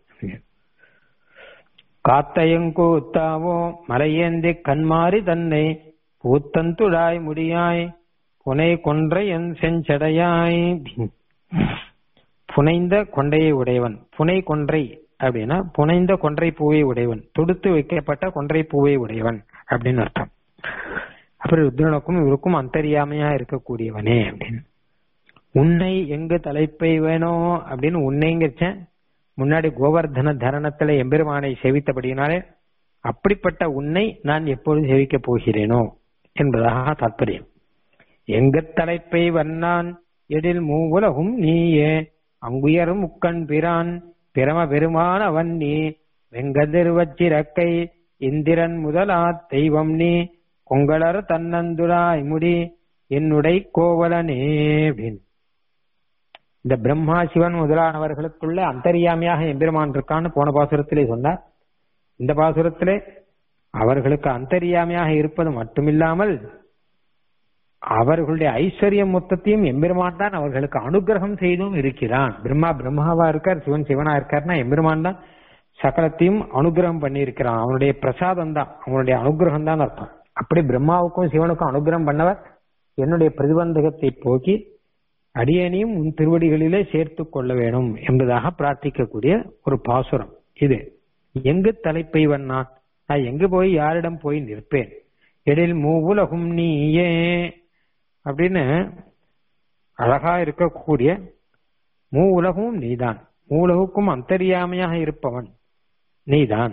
Speaker 1: காத்தையங்கூத்தாவோ மலையேந்தி கண்மாறி தன்னை பூத்தந்துழாய் முடியாய் புனை கொன்றையன் செஞ்சடையாய் புனைந்த கொண்டையை உடையவன் புனை கொன்றை அப்படின்னா புனைந்த கொன்றை பூவை உடையவன் தொடுத்து வைக்கப்பட்ட கொன்றை பூவை உடையவன் அப்படின்னு அர்த்தம் அப்புறம் ருத்ரனுக்கும் இவருக்கும் அந்தரியாமையா இருக்கக்கூடியவனே அப்படின்னு உன்னை எங்கு தலைப்பை வேணும் அப்படின்னு உன்னைங்கிறச்ச முன்னாடி கோவர்தன தரணத்துல எம்பெருமானை சேவித்தபடியினாலே அப்படிப்பட்ட உன்னை நான் எப்பொழுது சேவிக்க போகிறேனோ என்பதாக தாற்பயம் எங்க தலைப்பை வண்ணான் எழில் மூவுலகும் நீயே அங்குயரும் முக்கண் பிரான் பிரம பெருமான அவன் நீ வெங்கதிர் வச்சிரக்கை இந்திரன் முதலா தெய்வம் நீ கொங்கலர் தன்னந்துராய் முடி என்னுடை கோவலனே அப்படின்னு இந்த பிரம்மா சிவன் முதலானவர்களுக்குள்ள அந்தரியாமையாக எம்பெருமான் இருக்கான்னு போன பாசுரத்திலே சொன்னார் இந்த பாசுரத்திலே அவர்களுக்கு அந்தரியாமையாக இருப்பது மட்டுமில்லாமல் அவர்களுடைய ஐஸ்வர்யம் மொத்தத்தையும் எம்பெருமான் தான் அவர்களுக்கு அனுகிரகம் செய்தும் இருக்கிறான் பிரம்மா பிரம்மாவா இருக்கார் சிவன் சிவனா இருக்காருன்னா எம்பெருமான் தான் சகலத்தையும் அனுகிரகம் பண்ணி இருக்கிறான் அவனுடைய பிரசாதம் தான் அவனுடைய அனுகிரகம் தான் அர்த்தம் அப்படி பிரம்மாவுக்கும் சிவனுக்கும் அனுகிரகம் பண்ணவர் என்னுடைய பிரதிபந்தகத்தை போக்கி அடியனையும் உன் திருவடிகளிலே சேர்த்து கொள்ள வேணும் என்பதாக பிரார்த்திக்கக்கூடிய ஒரு பாசுரம் இது எங்கு தலைப்பை வண்ணான் நான் எங்கு போய் யாரிடம் போய் நிற்பேன் எழில் மூவுலகும் நீயே அப்படின்னு அழகா இருக்கக்கூடிய மூ உலகமும் நீதான் மூலகுக்கும் அந்தரியாமையாக இருப்பவன் நீதான்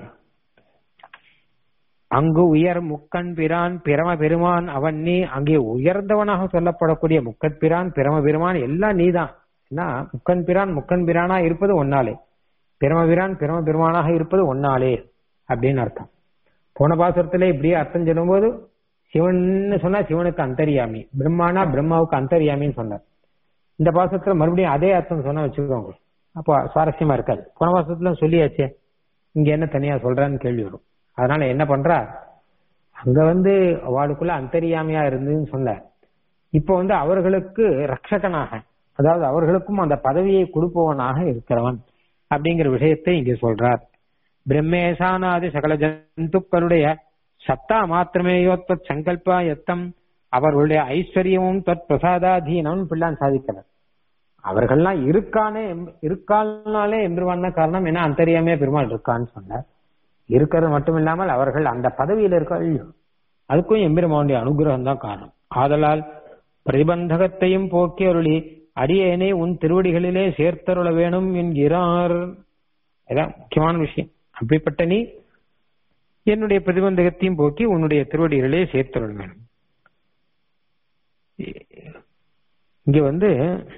Speaker 1: அங்கு உயர் முக்கண் பிரான் பிரம பெருமான் அவன் நீ அங்கே உயர்ந்தவனாக சொல்லப்படக்கூடிய முக்கண் பிரான் பிரம பெருமான் எல்லாம் நீதான் என்ன முக்கண் பிரான் முக்கண் பிரானா இருப்பது ஒன்னாலே பிரம பிரான் பிரம பெருமானாக இருப்பது ஒன்னாலே அப்படின்னு அர்த்தம் போன பாசுரத்துல இப்படியே அர்த்தம் சொல்லும்போது சிவன் சொன்னா சிவனுக்கு அந்தரியாமி பிரம்மானா பிரம்மாவுக்கு அந்தரியாமின்னு சொன்னார் இந்த பாசத்துல மறுபடியும் அதே அர்த்தம் சொன்னா வச்சுக்கோங்க அப்போ சுவாரஸ்யமா இருக்காது போன பாசத்துல சொல்லியாச்சே இங்க என்ன தனியா சொல்றான்னு கேள்வி வரும் அதனால என்ன பண்றா அங்க வந்து அவளுக்குள்ள அந்தரியாமையா இருந்துன்னு சொன்னார் இப்போ வந்து அவர்களுக்கு ரட்சகனாக அதாவது அவர்களுக்கும் அந்த பதவியை கொடுப்பவனாக இருக்கிறவன் அப்படிங்கிற விஷயத்தை இங்க சொல்றார் பிரம்மேசானாதி சகல ஜந்துக்களுடைய சத்தா மாத்திரமேயோ தத் சங்கல்பா எத்தம் அவர்களுடைய ஐஸ்வர்யமும் தத் பிரசாதாதீனம் பிள்ளான் சாதிக்கிறார் அவர்கள்லாம் இருக்கானே இருக்கால்னாலே எம்பெருமான் தான் காரணம் ஏன்னா அந்தரியாமே பெருமாள் இருக்கான்னு சொன்னார் இருக்கிறது மட்டும் இல்லாமல் அவர்கள் அந்த பதவியில் இருக்க அதுக்கும் எம்பெருமானுடைய அனுகிரகம் தான் காரணம் ஆதலால் பிரதிபந்தகத்தையும் போக்கி அருளி அடியேனே உன் திருவடிகளிலே சேர்த்தருள வேணும் என்கிறார் அதான் முக்கியமான விஷயம் அப்படிப்பட்ட நீ என்னுடைய பிரதிபந்தகத்தையும் போக்கி உன்னுடைய திருவடிகளிலே சேர்த்தருள வேணும் இங்க வந்து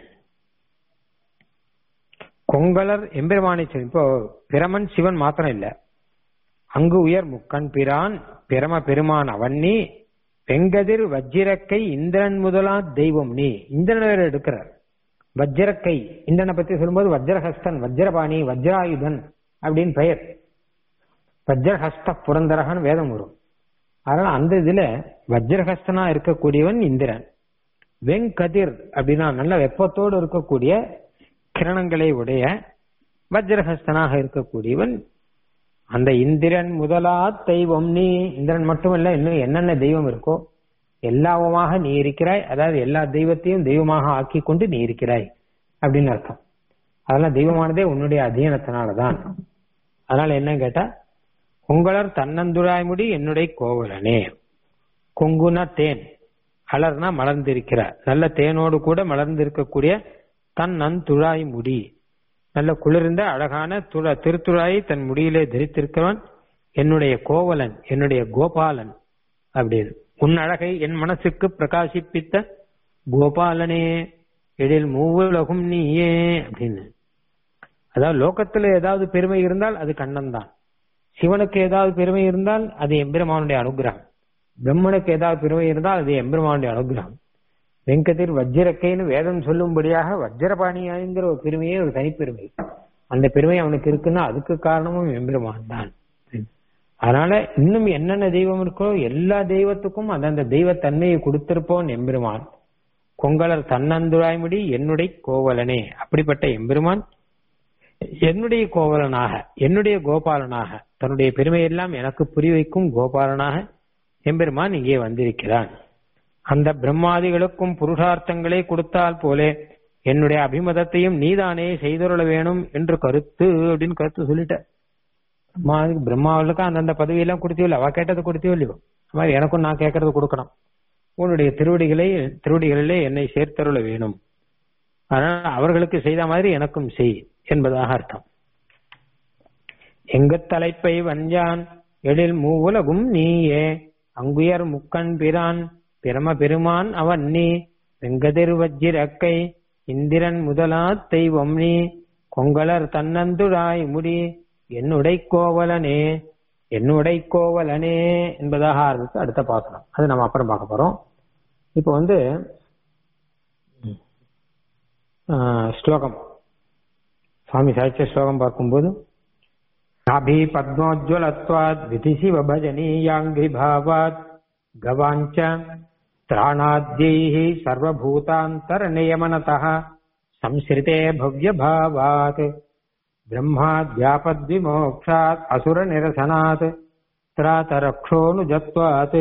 Speaker 1: கொங்கலர் எம்பெருமானை இப்போ பிரமன் சிவன் மாத்திரம் இல்ல அங்கு உயர் முக்கண் பிரான் பிரம பெருமான் அவன் நீ வெங்கதிர் வஜ்ரக்கை இந்திரன் முதலா தெய்வம் நீ இந்திரன் வேற எடுக்கிறார் வஜ்ரக்கை இந்திரனை பத்தி சொல்லும்போது வஜ்ரஹஸ்தன் வஜ்ரபாணி வஜ்ராயுதன் அப்படின்னு பெயர் வஜ்ரஹஸ்த புரந்தரகன் வேதம் வரும் அதனால அந்த இதுல வஜ்ரஹஸ்தனா இருக்கக்கூடியவன் இந்திரன் வெங்கதிர் அப்படின்னா நல்ல வெப்பத்தோடு இருக்கக்கூடிய கிரணங்களை உடைய வஜ்ரஹஸ்தனாக இருக்கக்கூடியவன் அந்த இந்திரன் முதலா தெய்வம் நீ இந்திரன் மட்டுமல்ல இன்னும் என்னென்ன தெய்வம் இருக்கோ எல்லாவுமாக நீ இருக்கிறாய் அதாவது எல்லா தெய்வத்தையும் தெய்வமாக ஆக்கி கொண்டு நீ இருக்கிறாய் அப்படின்னு அர்த்தம் அதெல்லாம் தெய்வமானதே உன்னுடைய அதீனத்தினாலதான் அதனால என்ன கேட்டா உங்களர் தன்னந்துராய் முடி என்னுடைய கோவலனே கொங்குனா தேன் அலர்னா மலர்ந்திருக்கிறார் நல்ல தேனோடு கூட மலர்ந்திருக்கக்கூடிய தன் நன்துழாய் முடி நல்ல குளிர்ந்த அழகான துள திருத்துழாயை தன் முடியிலே தரித்திருக்கிறவன் என்னுடைய கோவலன் என்னுடைய கோபாலன் அப்படின்னு உன் அழகை என் மனசுக்கு பிரகாசிப்பித்த கோபாலனே எழில் மூவுலகும் நீயே அப்படின்னு அதாவது லோகத்துல ஏதாவது பெருமை இருந்தால் அது கண்ணன் தான் சிவனுக்கு ஏதாவது பெருமை இருந்தால் அது எம்பெருமானுடைய அனுகிரகம் பிரம்மனுக்கு ஏதாவது பெருமை இருந்தால் அது எம்பெருமானுடைய அனுகிரகம் வெங்கதிர் வஜ்ரக்கைன்னு வேதம் சொல்லும்படியாக வஜ்ரபாணியாங்கிற ஒரு பெருமையே ஒரு தனிப்பெருமை அந்த பெருமை அவனுக்கு இருக்குன்னா அதுக்கு காரணமும் எம்பெருமான் தான் அதனால இன்னும் என்னென்ன தெய்வம் இருக்கோ எல்லா தெய்வத்துக்கும் அந்தந்த தெய்வ தன்மையை கொடுத்திருப்போன் எம்பெருமான் கொங்கலர் தன்னந்துராய்முடி என்னுடைய கோவலனே அப்படிப்பட்ட எம்பெருமான் என்னுடைய கோவலனாக என்னுடைய கோபாலனாக தன்னுடைய பெருமையெல்லாம் எனக்கு புரி வைக்கும் கோபாலனாக எம்பெருமான் இங்கே வந்திருக்கிறான் அந்த பிரம்மாதிகளுக்கும் புருஷார்த்தங்களை கொடுத்தால் போலே என்னுடைய அபிமதத்தையும் நீதானே செய்தொருள வேணும் என்று கருத்து அப்படின்னு கருத்து சொல்லிட்ட பிரம்மா பிரம்மாவுக்கு அந்தந்த பதவியெல்லாம் கொடுத்தியோ இல்லை அவ கேட்டது கொடுத்தியோ இல்லையோ அது மாதிரி எனக்கும் நான் கேட்கறது கொடுக்கணும் உன்னுடைய திருவடிகளை திருவடிகளிலே என்னை சேர்த்தருள வேணும் அதனால அவர்களுக்கு செய்த மாதிரி எனக்கும் செய் என்பதாக அர்த்தம் எங்க தலைப்பை வஞ்சான் எழில் மூவுலகும் நீயே அங்குயர் முக்கண் பிரான் பிரம பெருமான் அவன் நீ வெங்கதிர் வஜ்ஜிரக்கை இந்திரன் முதலா தெய்வம் நீ கொங்கலர் தன்னந்துழாய் முடி என்னுடை கோவலனே என்னுடை கோவலனே என்பதாக ஆரம்பித்து அடுத்த பாசனம் அது நம்ம அப்புறம் பார்க்க போறோம் இப்போ வந்து ஸ்லோகம் சுவாமி சாகித்ய ஸ்லோகம் பார்க்கும்போது நாபி பத்மோஜ்வலத்வாத் விதிசிவ பஜனீயாங்கிரிபாவாத் கவாஞ்ச त्राणाद्यैः सर्वभूतान्तरनियमनतः संसृते भव्यभावात् ब्रह्माद्यापद्विमोक्षात् असुरनिरसनात् त्रातरक्षोऽनुजत्वात्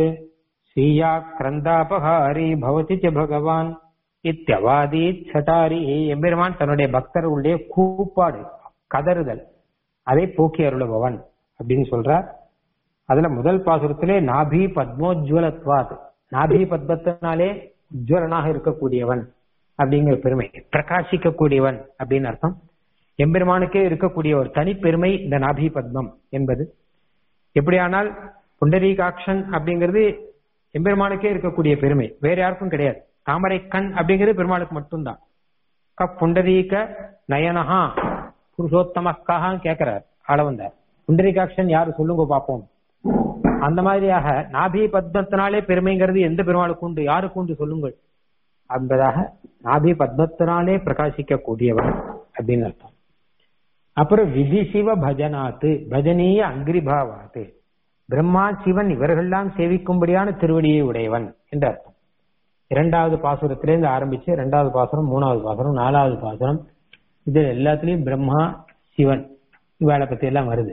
Speaker 1: ஸ்ரீயாக்கிரந்தாபகாரி பவதி ச பகவான் இத்தியவாதீத் சட்டாரி எம்பெருமான் தன்னுடைய பக்தர்களுடைய கூப்பாடு கதறுதல் அதை போக்கி அருளுபவன் அப்படின்னு சொல்றார் அதுல முதல் பாசுரத்திலே நாபி பத்மோஜ்வலத்வாத் நாபி பத்மத்தினாலே உஜ்வலனாக இருக்கக்கூடியவன் அப்படிங்கிற பெருமை பிரகாசிக்கக்கூடியவன் அப்படின்னு அர்த்தம் எம்பெருமானுக்கே இருக்கக்கூடிய ஒரு தனிப்பெருமை இந்த நாபி பத்மம் என்பது எப்படியானால் புண்டரீகாட்சன் அப்படிங்கிறது எம்பெருமானுக்கே இருக்கக்கூடிய பெருமை வேற யாருக்கும் கிடையாது தாமரை கண் அப்படிங்கிறது பெருமாளுக்கு மட்டும்தான் க புண்டரீக நயனஹா புருஷோத்தமக்காக கேட்கிறார் ஆளவந்தார் புண்டரீகாட்சன் யாரு சொல்லுங்க பார்ப்போம் அந்த மாதிரியாக நாபி பத்மத்தினாலே பெருமைங்கிறது எந்த பெருமாளுக்கு உண்டு யாருக்கு உண்டு சொல்லுங்கள் என்பதாக நாபி பத்மத்தினாலே பிரகாசிக்க கூடியவன் அப்படின்னு அர்த்தம் அப்புறம் விதி சிவ பஜனாத்து பஜனீய அங்கிரிபாவாத்து பிரம்மா சிவன் இவர்கள்லாம் சேவிக்கும்படியான திருவடியை உடையவன் என்று அர்த்தம் இரண்டாவது பாசுரத்திலேருந்து ஆரம்பிச்சு இரண்டாவது பாசுரம் மூணாவது பாசுரம் நாலாவது பாசுரம் இது எல்லாத்துலயும் பிரம்மா சிவன் இவாளை பத்தி எல்லாம் வருது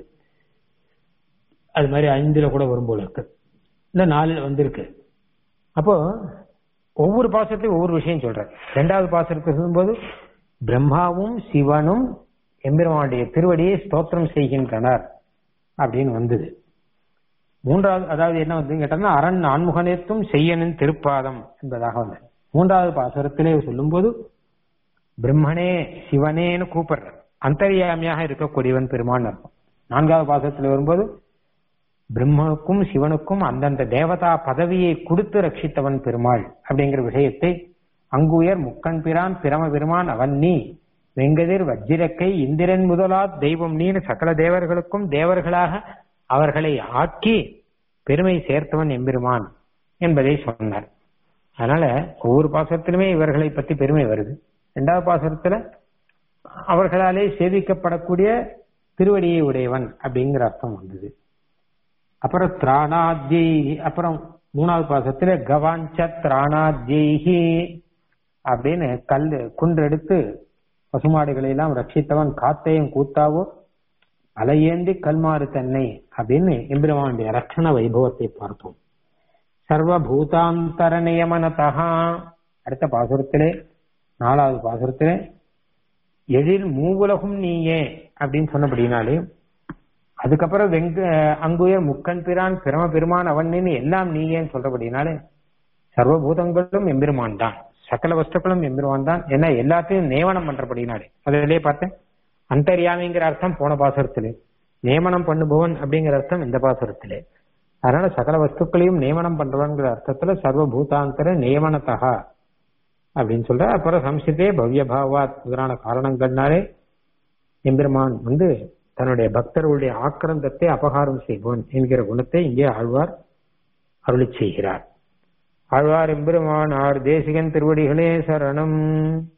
Speaker 1: அது மாதிரி ஐந்துல கூட வரும் போல இருக்கு இந்த நாலுல வந்திருக்கு அப்போ ஒவ்வொரு பாசத்தையும் ஒவ்வொரு விஷயம் சொல்றேன் ரெண்டாவது பாசத்துக்கு சொல்லும்போது பிரம்மாவும் சிவனும் எம்பெருமானுடைய திருவடியை ஸ்தோத்திரம் செய்கின்றனர் அப்படின்னு வந்தது மூன்றாவது அதாவது என்ன வந்து கேட்டோம்னா அரண் நான்முகனேத்தும் செய்யனின் திருப்பாதம் என்பதாக வந்தது மூன்றாவது பாசுரத்திலே சொல்லும்போது பிரம்மனே சிவனேன்னு கூப்பிடுற அந்தரியாமியாக இருக்கக்கூடியவன் பெருமான் அர்த்தம் நான்காவது பாசத்துல வரும்போது பிரம்மனுக்கும் சிவனுக்கும் அந்தந்த தேவதா பதவியை கொடுத்து ரட்சித்தவன் பெருமாள் அப்படிங்கிற விஷயத்தை அங்குயர் முக்கன் பிரான் பிரம பெருமான் அவன் நீ வெங்கதிர் வஜ்ஜிரக்கை இந்திரன் முதலா தெய்வம் நீன்னு சகல தேவர்களுக்கும் தேவர்களாக அவர்களை ஆக்கி பெருமை சேர்த்தவன் எம்பெருமான் என்பதை சொன்னார் அதனால ஒவ்வொரு பாசத்திலுமே இவர்களை பத்தி பெருமை வருது இரண்டாவது பாசத்துல அவர்களாலே சேவிக்கப்படக்கூடிய திருவடியை உடையவன் அப்படிங்கிற அர்த்தம் வந்தது அப்புறம் திராணாத்யை அப்புறம் மூணாவது பாசத்துல கவாஞ்ச திராணாத்யி அப்படின்னு கல் குன்றெடுத்து பசுமாடுகளை எல்லாம் ரட்சித்தவன் காத்தையும் கூத்தாவோ அலையேந்தி கல்மாறு தன்னை அப்படின்னு எம்பெருமானுடைய ரட்சண வைபவத்தை பார்த்தோம் சர்வபூதாந்தர நியமனதா அடுத்த பாசுரத்திலே நாலாவது பாசுரத்திலே எழில் மூவுலகும் நீயே அப்படின்னு சொன்னபடினாலே அதுக்கப்புறம் வெங்க அங்குயர் முக்கன் பிரான் பிரம பெருமான் அவன்னு எல்லாம் நீயேன்னு சொல்றபடினாலே சர்வபூதங்களும் எம்பெருமான் தான் சகல வஸ்துக்களும் எம்பெருமான் தான் ஏன்னா எல்லாத்தையும் நியமனம் பண்றபடினாலே அதிலே பார்த்தேன் அந்தரியாமிங்கிற அர்த்தம் போன பாசுரத்திலே நியமனம் பண்ணுபவன் அப்படிங்கிற அர்த்தம் இந்த பாசுரத்திலே அதனால சகல வஸ்துக்களையும் நியமனம் பண்றவன்கிற அர்த்தத்துல சர்வபூதாந்தர நியமனத்தகா அப்படின்னு சொல்ற அப்புறம் சம்சிதே பவ்யபாவாத் முதலான காரணங்கள்னாலே எம்பெருமான் வந்து தன்னுடைய பக்தர்களுடைய ஆக்கிரந்தத்தை அபகாரம் செய்வோன் என்கிற குணத்தை இங்கே ஆழ்வார் அருளி செய்கிறார் ஆழ்வார் எம்பெருமான் ஆர் தேசிகன் திருவடிகளே சரணம்